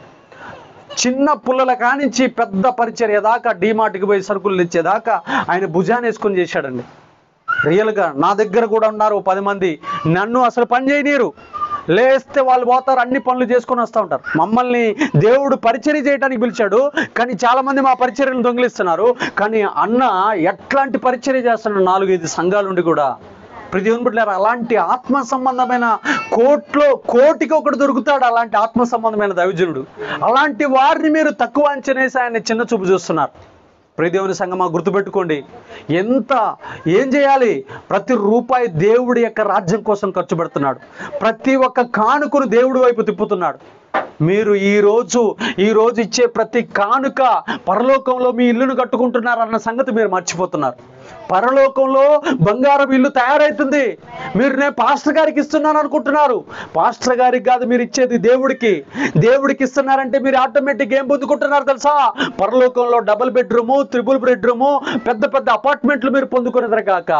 చిన్న పుల్లల కానించి పెద్ద పరిచర్య దాకా డీమార్ట్కి పోయి సరుకులు తెచ్చేదాకా ఆయన భుజాన్ని వేసుకొని చేశాడండి రియల్గా నా దగ్గర కూడా ఉన్నారు ఓ పది మంది నన్ను అసలు పని చేయనీరు లేస్తే వాళ్ళు పోతారు అన్ని పనులు చేసుకొని వస్తూ ఉంటారు మమ్మల్ని దేవుడు పరిచర్య చేయడానికి పిలిచాడు కానీ చాలా మంది మా పరిచర్యను దొంగిలిస్తున్నారు కానీ అన్న ఎట్లాంటి పరిచర్య చేస్తున్నాడు నాలుగైదు సంఘాలుండి కూడా ప్రతిదిన బిడ్డలారా అలాంటి ఆత్మ సంబంధమైన కోట్లో కోటికి ఒకటి దొరుకుతాడు అలాంటి ఆత్మ సంబంధమైన దైవజనుడు అలాంటి వారిని మీరు తక్కువ అంచనేసి ఆయన చిన్న చూపు చూస్తున్నారు ప్రియదేవుని సంగమా గుర్తుపెట్టుకోండి ఎంత ఏం చేయాలి ప్రతి రూపాయి దేవుడి యొక్క రాజ్యం కోసం ఖర్చు పెడుతున్నాడు ప్రతి ఒక్క కానుకను దేవుడి వైపు తిప్పుతున్నాడు మీరు ఈ రోజు ఈ రోజు ఇచ్చే ప్రతి కానుక పరలోకంలో మీ ఇల్లును కట్టుకుంటున్నారు అన్న సంగతి మీరు మర్చిపోతున్నారు పరలోకంలో బంగారం ఇల్లు తయారవుతుంది మీరు నేను పాస్టర్ గారికి ఇస్తున్నాను అనుకుంటున్నారు పాస్టర్ గారికి కాదు మీరు ఇచ్చేది దేవుడికి దేవుడికి ఇస్తున్నారంటే మీరు ఆటోమేటిక్ ఏం పొందుకుంటున్నారు తెలుసా పరలోకంలో డబుల్ బెడ్రూము త్రిబుల్ బెడ్రూము పెద్ద పెద్ద అపార్ట్మెంట్లు మీరు పొందుకునేదరు కాక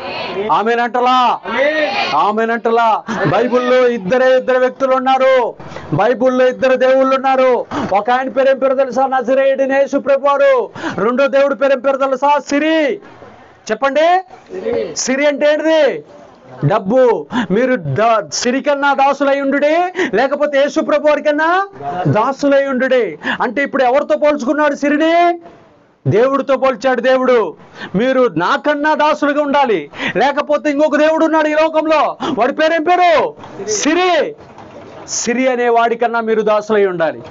ఆమెనంటలా ఆమెనంటలా బైబిల్లో ఇద్దరే ఇద్దరు వ్యక్తులు ఉన్నారు బైబిల్లో ఇద్దరు దేవుళ్ళు ఉన్నారు ఒక ఆయన పేరు ఏం పేరు తెలుసా నజరేయుడి యేసు ప్రభు వారు రెండో దేవుడి పేరు ఏం పేరు తెలుసా సిరి చెప్పండి సిరి అంటే ఏంటిది డబ్బు మీరు ద- సిరి కన్నా దాసులై ఉండు లేకపోతే యేసు ప్రభు వారి కన్నా దాసులై ఉండు అంటే ఇప్పుడు ఎవరితో పోల్చుకున్నాడు సిరిని దేవుడితో పోల్చాడు దేవుడు మీరు నాకన్నా దాసులుగా ఉండాలి లేకపోతే ఇంకొక దేవుడు ఉన్నాడు ఈ లోకంలో వాడి పేరేం పేరు సిరి సిరి అనే వాడికన్నా మీరు దాసులై ఉండాలి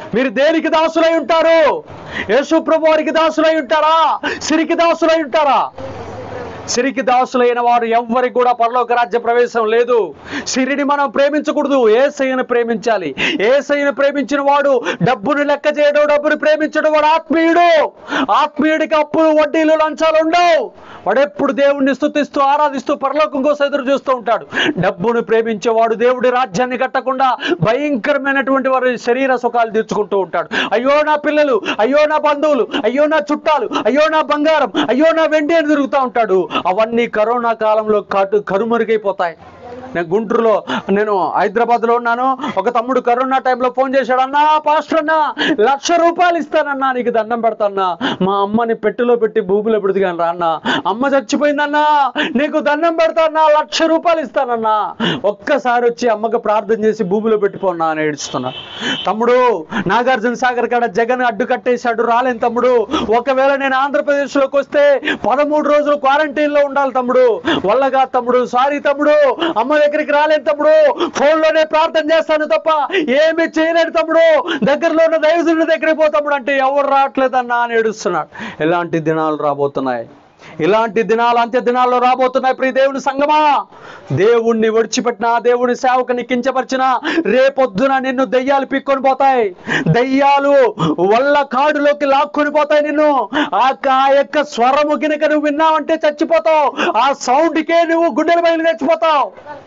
మీరు దేనికి దాసులై ఉంటారు యేసు ప్రభు వారికి దాసులై ఉంటారా సిరికి దాసులై ఉంటారా సిరికి దాసులైన వారు ఎవ్వరికి కూడా పరలోక రాజ్య ప్రవేశం లేదు సిరిని మనం ప్రేమించకూడదు ఏసయ్యను ప్రేమించాలి ఏసయ్యను ప్రేమించిన వాడు డబ్బును లెక్క చేయడం డబ్బును ప్రేమించడం వాడు ఆత్మీయుడు ఆత్మీయుడికి అప్పులు వడ్డీలు లంచాలు ఉండవు వాడు ఎప్పుడు దేవుణ్ణి స్తుతిస్తూ ఆరాధిస్తూ పరలోకం కోసం ఎదురు చూస్తూ ఉంటాడు డబ్బును ప్రేమించేవాడు దేవుడి రాజ్యాన్ని కట్టకుండా భయంకరమైనటువంటి వారి శరీర సుఖాలు తీర్చుకుంటూ ఉంటాడు అయ్యో నా పిల్లలు అయ్యో నా బంధువులు అయ్యో నా చుట్టాలు అయ్యో నా బంగారం అయ్యో నా వెండి అని తిరుగుతూ ఉంటాడు అవన్నీ కరోనా కాలంలో కటు కరుమరుగైపోతాయి నేను గుంటూరులో నేను హైదరాబాద్ లో ఉన్నాను ఒక తమ్ముడు కరోనా టైంలో ఫోన్ చేశాడు అన్నా పాస్టర్ అన్నా లక్ష రూపాయలు ఇస్తానన్నా నీకు దండం పెడతాన్నా మా అమ్మని పెట్టెలో పెట్టి భూమిలో పెడుతుగాను రా అన్న అమ్మ చచ్చిపోయిందన్నా నీకు దండం పెడతానా లక్ష రూపాయలు ఇస్తానన్నా ఒక్కసారి వచ్చి అమ్మకు ప్రార్థన చేసి భూమిలో పెట్టిపోన్నా అని ఏడుస్తున్నా తమ్ముడు నాగార్జున సాగర్ కాడ జగన్ అడ్డు కట్టేశాడు రాలేను తమ్ముడు ఒకవేళ నేను ఆంధ్రప్రదేశ్ లోకి వస్తే పదమూడు రోజులు క్వారంటైన్ లో ఉండాలి తమ్ముడు వల్లగా తమ్ముడు సారీ తమ్ముడు అమ్మ దగ్గరికి రాలేను తమ్ముడు ఫోన్ లోనే ప్రార్థన చేస్తాను తప్ప ఏమి చేయలేడు తమ్ముడు దగ్గరలో ఉన్న దైవజుడి దగ్గరికి పో తమ్ముడు అంటే ఎవరు రావట్లేదన్నా అని ఏడుస్తున్నాడు ఎలాంటి దినాలు రాబోతున్నాయి ఇలాంటి దినాలు అంత్య దినాల్లో రాబోతున్నాయి ప్రియ దేవుని సంగమా దేవుణ్ణి విడిచిపెట్టిన దేవుని సేవకుని కించపరిచిన రేపొద్దున నిన్ను దయ్యాలు పిక్కొని పోతాయి దయ్యాలు వల్ల కాడులోకి లాక్కొని పోతాయి నిన్ను ఆ క- ఆ యొక్క స్వరము గినక నువ్వు విన్నావంటే చచ్చిపోతావు ఆ సౌండ్కే నువ్వు గుండెల బయలు చచ్చిపోతావు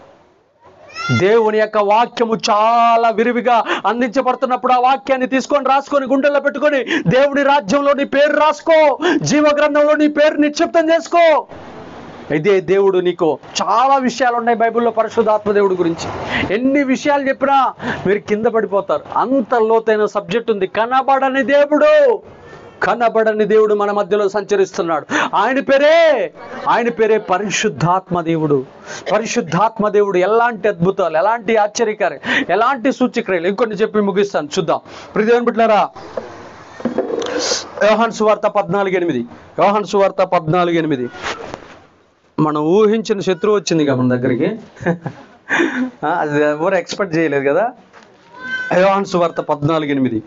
దేవుని యొక్క వాక్యము చాలా విరివిగా అందించబడుతున్నప్పుడు ఆ వాక్యాన్ని తీసుకొని రాసుకొని గుండెల్లో పెట్టుకొని దేవుని రాజ్యంలో నీ పేరు రాసుకో జీవ గ్రంథంలో నీ పేరు నిక్షిప్తం చేసుకో ఇదే దేవుడు నీకు చాలా విషయాలు ఉన్నాయి బైబిల్లో పరిశుద్ధాత్మ దేవుడి గురించి ఎన్ని విషయాలు చెప్పినా మీరు కింద పడిపోతారు అంత లోతైన సబ్జెక్ట్ ఉంది కనబడని దేవుడు కనబడని దేవుడు మన మధ్యలో సంచరిస్తున్నాడు ఆయన పేరే ఆయన పేరే పరిశుద్ధాత్మ దేవుడు పరిశుద్ధాత్మ దేవుడు ఎలాంటి అద్భుతాలు ఎలాంటి ఆశ్చర్యకార్యం ఎలాంటి సూచక్రియలు ఇంకొన్ని చెప్పి ముగిస్తాను చూద్దాం ప్రతిదేవన్ బిడ్డారా యోహాన్ సువార్త పద్నాలుగు ఎనిమిది యోహాన్ సువార్త పద్నాలుగు ఎనిమిది మనం ఊహించిన శత్రువు వచ్చింది కదా మన దగ్గరికి ఆ, అది ఎవరు ఎక్స్పెక్ట్ చేయలేదు కదా యోహాన్ సువార్త పద్నాలుగు ఎనిమిది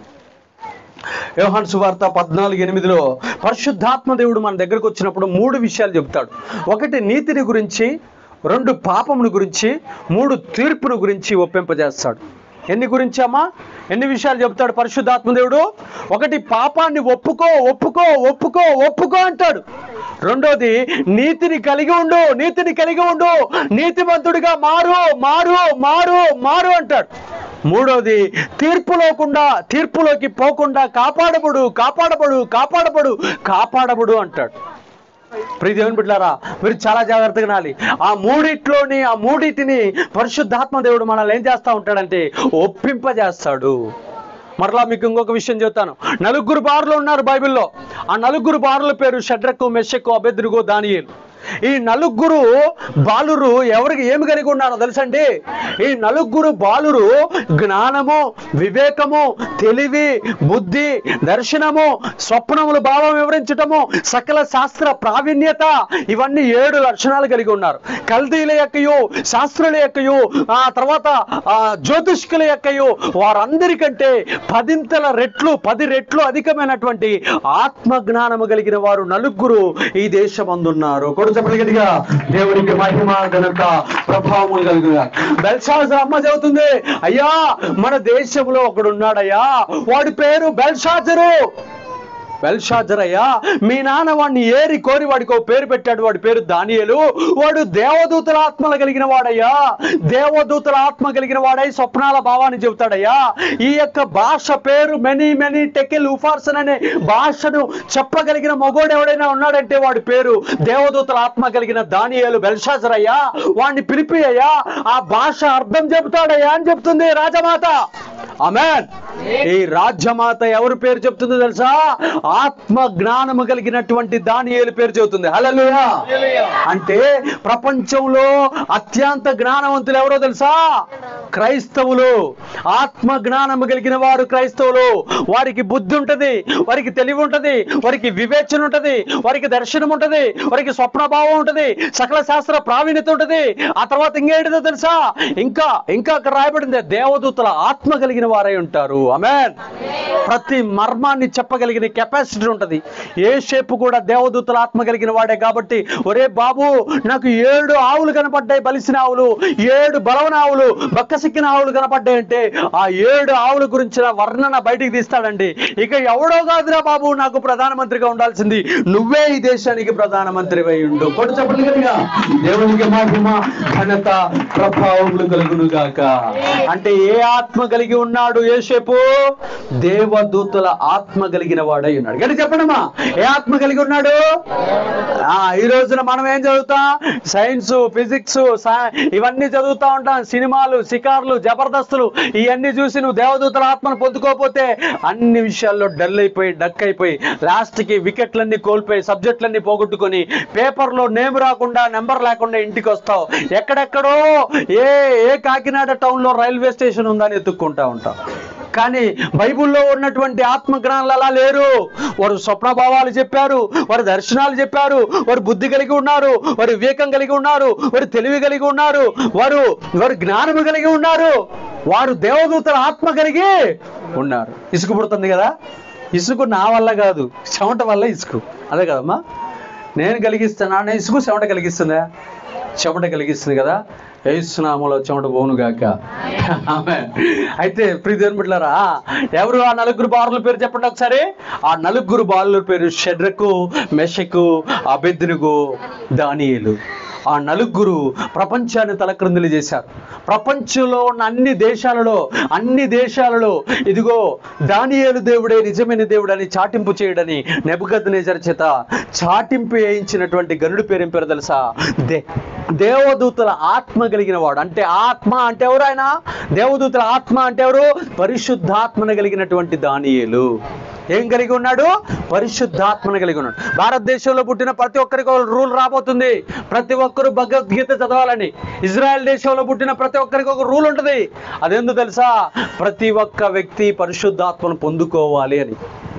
యోహాన్ సువార్త పద్నాలుగు ఎనిమిదిలో పరిశుద్ధాత్మ దేవుడు మన దగ్గరకు వచ్చినప్పుడు మూడు విషయాలు చెప్తాడు ఒకటి నీతిని గురించి రెండు పాపమును గురించి మూడు తీర్పును గురించి ఒప్పింపజేస్తాడు ఎన్ని గురించి అమ్మా ఎన్ని విషయాలు చెప్తాడు పరిశుద్ధాత్మ దేవుడు ఒకటి పాపాన్ని ఒప్పుకో ఒప్పుకో ఒప్పుకో ఒప్పుకో అంటాడు రెండోది నీతిని కలిగి ఉండు నీతిని కలిగి ఉండు నీతిమంతుడిగా మారు మారు మారు మారు అంటాడు మూడోది తీర్పులోకుండా తీర్పులోకి పోకుండా కాపాడబడు కాపాడబడు కాపాడబడు కాపాడబడు అంటాడు ప్రియ దేవుని బిడ్డారా మీరు చాలా జాగ్రత్తగా వినాలి ఆ మూడిట్లోని ఆ మూడిటిని పరిశుద్ధాత్మ దేవుడు మనల్ని ఏం చేస్తా ఉంటాడంటే ఒప్పింపజేస్తాడు మరలా మీకు ఇంకొక విషయం చెప్తాను నలుగురు బారులు ఉన్నారు బైబిల్లో ఆ నలుగురు బారుల పేరు షడ్రకు మెషకు అభెద్రుగో దానియేలు ఈ నలుగురు బాలురు ఎవరికి ఏమి కలిగి ఉన్నారో తెలుసండి ఈ నలుగురు బాలురు జ్ఞానము వివేకము తెలివి బుద్ధి దర్శనము స్వప్నములు భావం వివరించటము సకల శాస్త్ర ప్రావీణ్యత ఇవన్నీ ఏడు లక్షణాలు కలిగి ఉన్నారు కల్దీల యొక్కయు శాస్త్రుల యొక్కయు ఆ తర్వాత ఆ జ్యోతిష్కుల యొక్కయు వారందరికంటే పదింతల రెట్లు పది రెట్లు అధికమైనటువంటి ఆత్మ జ్ఞానము కలిగిన వారు నలుగురు ఈ దేశమందున్నారు కొడు చెప్పండి గట్టిగా దేవునికి మహిమ ఘనత ప్రభావము కలిగిన బెల్షాజర్ అమ్మ చెబుతుంది అయ్యా మన దేశంలో ఒకడు ఉన్నాడయ్యా వాడి పేరు బెల్షాజరు బెల్షాజర్ అయ్యా మీ నాన్న వాడిని ఏరి కోరి వాడికి ఓ పేరు పెట్టాడు వాడి పేరు దానియేలు వాడు దేవదూతల ఆత్మలు కలిగిన వాడయ్యా దేవదూతల ఆత్మ కలిగిన వాడై స్వప్నాల భావాన్ని చెబుతాడయ్యా ఈ యొక్క భాష పేరు మెనీ మెనీ టెకిల్ ఉఫార్సన్ అనే భాషను చెప్పగలిగిన మగోడు ఎవడైనా ఉన్నాడంటే వాడి పేరు దేవదూతల ఆత్మ కలిగిన దానియేలు బెల్షాజర్ అయ్యా వాడిని పిలిపి అయ్యా ఆ భాష అర్థం చెబుతాడయ్యా అని చెప్తుంది రాజమాత ఆమెన్ ఈ రాజ్యమాత ఎవరి పేరు చెప్తుందో తెలుసా ఆత్మ జ్ఞానము కలిగినటువంటి దానియేలు పేరు చెబుతుంది హల్లెలూయా అంటే ప్రపంచంలో అత్యంత జ్ఞానవంతులు ఎవరో తెలుసా క్రైస్తవులు ఆత్మ జ్ఞానము కలిగిన వారు క్రైస్తవులు వారికి బుద్ధి ఉంటది వారికి తెలివి ఉంటది వారికి వివేచన ఉంటది వారికి దర్శనం ఉంటది వారికి స్వప్నభావం ఉంటది సకల శాస్త్ర ప్రావీణ్యత ఉంటది ఆ తర్వాత ఇంకేంటిదో తెలుసా ఇంకా ఇంకా అక్కడ రాయబడింది దేవదూతల ఆత్మ కలిగిన వారై ఉంటారు ఆమెన్ ప్రతి మర్మాన్ని చెప్పగలిగిన కెపాసిటీ ఉంటది ఏ షేపు కూడా దేవదూతల ఆత్మ కలిగిన వాడే కాబట్టి ఒరే బాబు నాకు ఏడు ఆవులు కనపడ్డాయి బలిసిన ఆవులు ఏడు బలవన ఆవులు బక్కసిక్కిన ఆవులు కనపడ్డాయి అంటే ఆ ఏడు ఆవుల గురించిన వర్ణన బయటికి తీస్తాడండి ఇక ఎవడో కాదురా బాబు నాకు ప్రధానమంత్రిగా ఉండాల్సింది నువ్వే ఈ దేశానికి ప్రధానమంత్రి అయి ఉండు కొడు చెప్పండి కనుక దేవునికి మహిమ ఘనత ప్రభావములు కలుగును గాక అంటే ఏ ఆత్మ కలిగి ఉన్నాడు ఏసేపు దేవదూతల ఆత్మ కలిగిన వాడై ఉన్నాడు గట్టి చెప్పండమ్మా ఏ ఆత్మ కలిగి ఉన్నాడు ఆ ఈ రోజున మనం ఏం చదువుతాం సైన్స్ ఫిజిక్స్ ఇవన్నీ చదువుతా ఉంటాం సినిమాలు షికార్లు జబర్దస్తులు ఇవన్నీ చూసి నువ్వు దేవదూతల ఆత్మను పొందుకోకపోతే అన్ని విషయాల్లో డల్ అయిపోయి డక్ అయిపోయి లాస్ట్ కి వికెట్లన్నీ కోల్పోయి సబ్జెక్టులన్నీ పోగొట్టుకొని పేపర్లో నేమ్ రాకుండా నెంబర్ లేకుండా ఇంటికి వస్తావు ఎక్కడెక్కడో ఏ ఏ కాకినాడ టౌన్ లో రైల్వే స్టేషన్ ఉందని ఎత్తుక్కుంటా ఉంటాం కానీ బైబిల్లో ఉన్నటువంటి ఆత్మజ్ఞానాలు అలా లేరు వారు స్వప్నభావాలు చెప్పారు వారు దర్శనాలు చెప్పారు వారు బుద్ధి కలిగి ఉన్నారు వారు వివేకం కలిగి ఉన్నారు వారు తెలివి కలిగి ఉన్నారు వారు వారు జ్ఞానము కలిగి ఉన్నారు వారు దేవదూతల ఆత్మ కలిగి ఉన్నారు ఇసుకు పుడుతుంది కదా ఇసుకు నా వల్ల కాదు చెమట వల్ల ఇసుకు అదే కదమ్మా నేను కలిగిస్తాను నా ఇసుకు చెమట కలిగిస్తుందా చెమట కలిగిస్తుంది కదా ఏసునామలో చెమట పోను గాక ఆమె అయితే ప్రియదేవుని బిడ్డలారా ఎవరు ఆ నలుగురు బారుల పేరు చెప్పండి ఒకసారి ఆ నలుగురు బారుల పేరు షడ్రకు మెషకు అబెద్దునుగు దానియేలు ఆ నలుగురు ప్రపంచాన్ని తలక్రిందులు చేశారు ప్రపంచంలో ఉన్న అన్ని దేశాలలో అన్ని దేశాలలో ఇదిగో దానియేలు దేవుడే నిజమైన దేవుడు అని చాటింపు చేయడని నెబుకద్నేజర్ చేత చాటింపు వేయించినటువంటి గరుడు పేరు ఏం పేరు తెలుసా దే దేవదూతల ఆత్మ కలిగిన వాడు అంటే ఆత్మ అంటే ఎవరు ఆయన దేవదూతల ఆత్మ అంటే ఎవరు పరిశుద్ధాత్మను కలిగినటువంటి దానియేలు ఏం కలిగి ఉన్నాడు పరిశుద్ధాత్మను కలిగి ఉన్నాడు భారతదేశంలో పుట్టిన ప్రతి ఒక్కరికి ఒక రూల్ రాబోతుంది ప్రతి ఒక్కరు భగవద్గీత చదవాలని ఇజ్రాయెల్ దేశంలో పుట్టిన ప్రతి ఒక్కరికి ఒక రూల్ ఉంటుంది అదెందుకు తెలుసా ప్రతి ఒక్క వ్యక్తి పరిశుద్ధాత్మను పొందుకోవాలి అని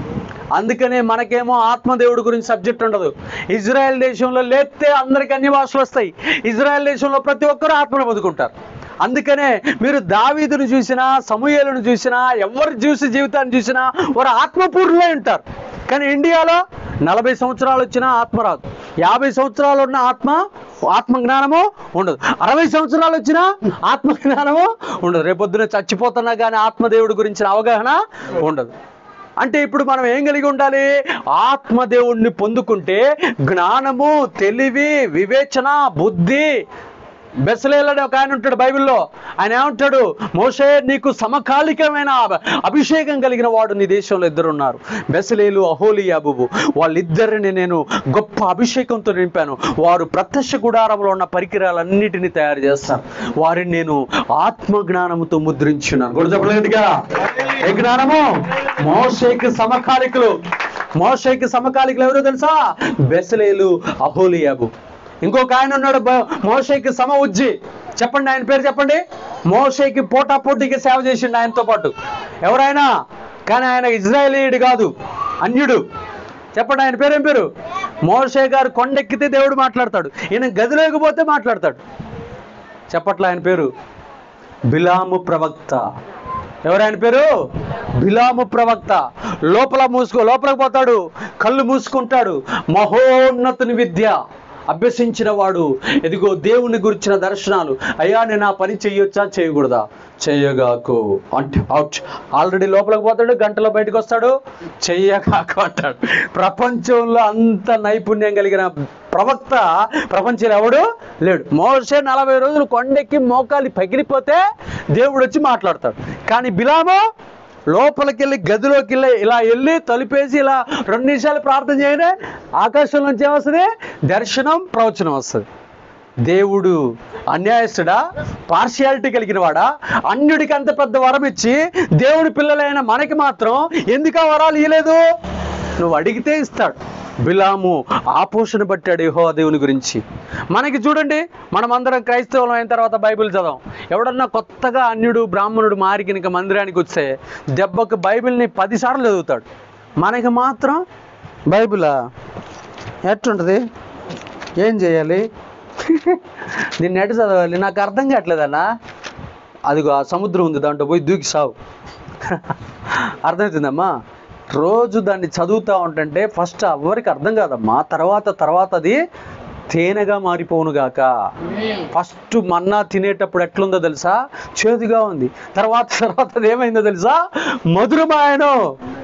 అందుకనే మనకేమో ఆత్మదేవుడి గురించి సబ్జెక్ట్ ఉండదు ఇజ్రాయెల్ దేశంలో లేస్తే అందరికి అన్ని భాషలు వస్తాయి ఇజ్రాయెల్ దేశంలో ప్రతి ఒక్కరు ఆత్మను పొందుకుంటారు అందుకనే మీరు దావీదును చూసినా సమూహలను చూసినా ఎవరు చూసి జీవితాన్ని చూసినా వారు ఆత్మపూర్ణులై ఉంటారు కానీ ఇండియాలో నలభై సంవత్సరాలు వచ్చినా ఆత్మ రాదు యాభై సంవత్సరాలు ఉన్న ఆత్మ ఆత్మ జ్ఞానము ఉండదు అరవై సంవత్సరాలు వచ్చినా ఆత్మ జ్ఞానము ఉండదు రేపొద్దున చచ్చిపోతున్నా కానీ ఆత్మదేవుడి గురించిన అవగాహన ఉండదు అంటే ఇప్పుడు మనం ఏం కలిగి ఉండాలి ఆత్మదేవుణ్ణి పొందుకుంటే జ్ఞానము తెలివి వివేచన బుద్ధి బెసలేలని ఒక ఆయన ఉంటాడు బైబిల్లో ఆయన ఏమంటాడు మోషే నీకు సమకాలికమైన అభ- అభిషేకం కలిగిన వాడు నీ దేశంలో ఇద్దరు ఉన్నారు బెసలేలు అహోలియాబుబు వాళ్ళిద్దరిని నేను గొప్ప అభిషేకంతో నింపాను వారు ప్రత్యక్ష గుడారంలో ఉన్న పరికరాలన్నిటిని తయారు చేస్తారు వారిని నేను ఆత్మ జ్ఞానముతో ముద్రించున్నాను కూడా చెప్పలేదుగా ఏ జ్ఞానము మోషేకి సమకాలికులు మోషేకి సమకాలికులు ఎవరో తెలుసా బెసలేలు అహోలియాబు ఇంకొక ఆయన ఉన్నాడు బ- మోషేకి సమ ఉజ్జి చెప్పండి ఆయన పేరు చెప్పండి మోషేకి పోటా పోటీకి సేవ చేసిండు ఆయనతో పాటు ఎవరైనా కానీ ఆయన ఇజ్రాయేలీయుడు కాదు అన్యుడు చెప్పండి ఆయన పేరు ఏం పేరు మోషే గారు కొండెక్కితే దేవుడు మాట్లాడతాడు ఈయన గదిలోకి పోతే మాట్లాడతాడు చెప్పట్లా ఆయన పేరు బిలాము ప్రవక్త ఎవరాయన పేరు బిలాము ప్రవక్త లోపల మూసుకో లోపలికి పోతాడు కళ్ళు మూసుకుంటాడు మహోన్నతుని విద్య అభ్యసించిన వాడు ఎదిగో దేవుని గురించిన దర్శనాలు అయ్యా నేను ఆ పని చెయ్యొచ్చా చేయకూడదా చెయ్యగాకు అంటే అవుట్ ఆల్రెడీ లోపలికి పోతాడు గంటలో బయటకు వస్తాడు చెయ్యగాకు అంటాడు ప్రపంచంలో అంత నైపుణ్యం కలిగిన ప్రవక్త ప్రపంచంలో ఎవడు లేడు మోసే నలభై రోజులు కొండెక్కి మోకాలి పగిలిపోతే దేవుడు వచ్చి మాట్లాడతాడు కానీ బిలాము లోపలికి వెళ్ళి గదిలోకి వెళ్ళి ఇలా వెళ్ళి తలుపేసి ఇలా రెండు నిమిషాలు ప్రార్థన చేయనే ఆకాశం నుంచి ఏమొస్తుంది దర్శనం ప్రవచనం వస్తుంది దేవుడు అన్యాయస్తుడా పార్షియాలిటీ కలిగిన వాడా అన్యుడికి అంత పెద్ద వరం ఇచ్చి దేవుడి పిల్లలైన మనకి మాత్రం ఎందుకు ఆ వరాలు ఇవ్వలేదు నువ్వు అడిగితే ఇస్తాడు బిలాము ఆపోషణ పట్టాడు యెహోవా దేవుని గురించి మనకి చూడండి మనమందరం క్రైస్తవులం అయిన తర్వాత బైబిల్ చదవం ఎవడన్నా కొత్తగా అన్యుడు బ్రాహ్మణుడు మారి కనుక మందిరానికి వస్తే దెబ్బకు బైబిల్ని పదిసార్లు చదువుతాడు మనకి మాత్రం బైబిలా ఎట్టుంటుంది ఏం చేయాలి నిన్న ఎటు చదవాలి నాకు అర్థం కావట్లేదన్నా అదిగో ఆ సముద్రం ఉంది దాంట్లో పోయి దూకి సావు అర్థమవుతుందమ్మా రోజు దాన్ని చదువుతా ఉంటుంటే ఫస్ట్ ఎవరికి అర్థం కాదమ్మా తర్వాత తర్వాత అది తేనెగా మారిపోవును గాక ఫస్ట్ మన్నా తినేటప్పుడు ఎట్లుందో తెలుసా చేదుగా ఉంది తర్వాత తర్వాత అది ఏమైందో తెలుసా మధురమాయను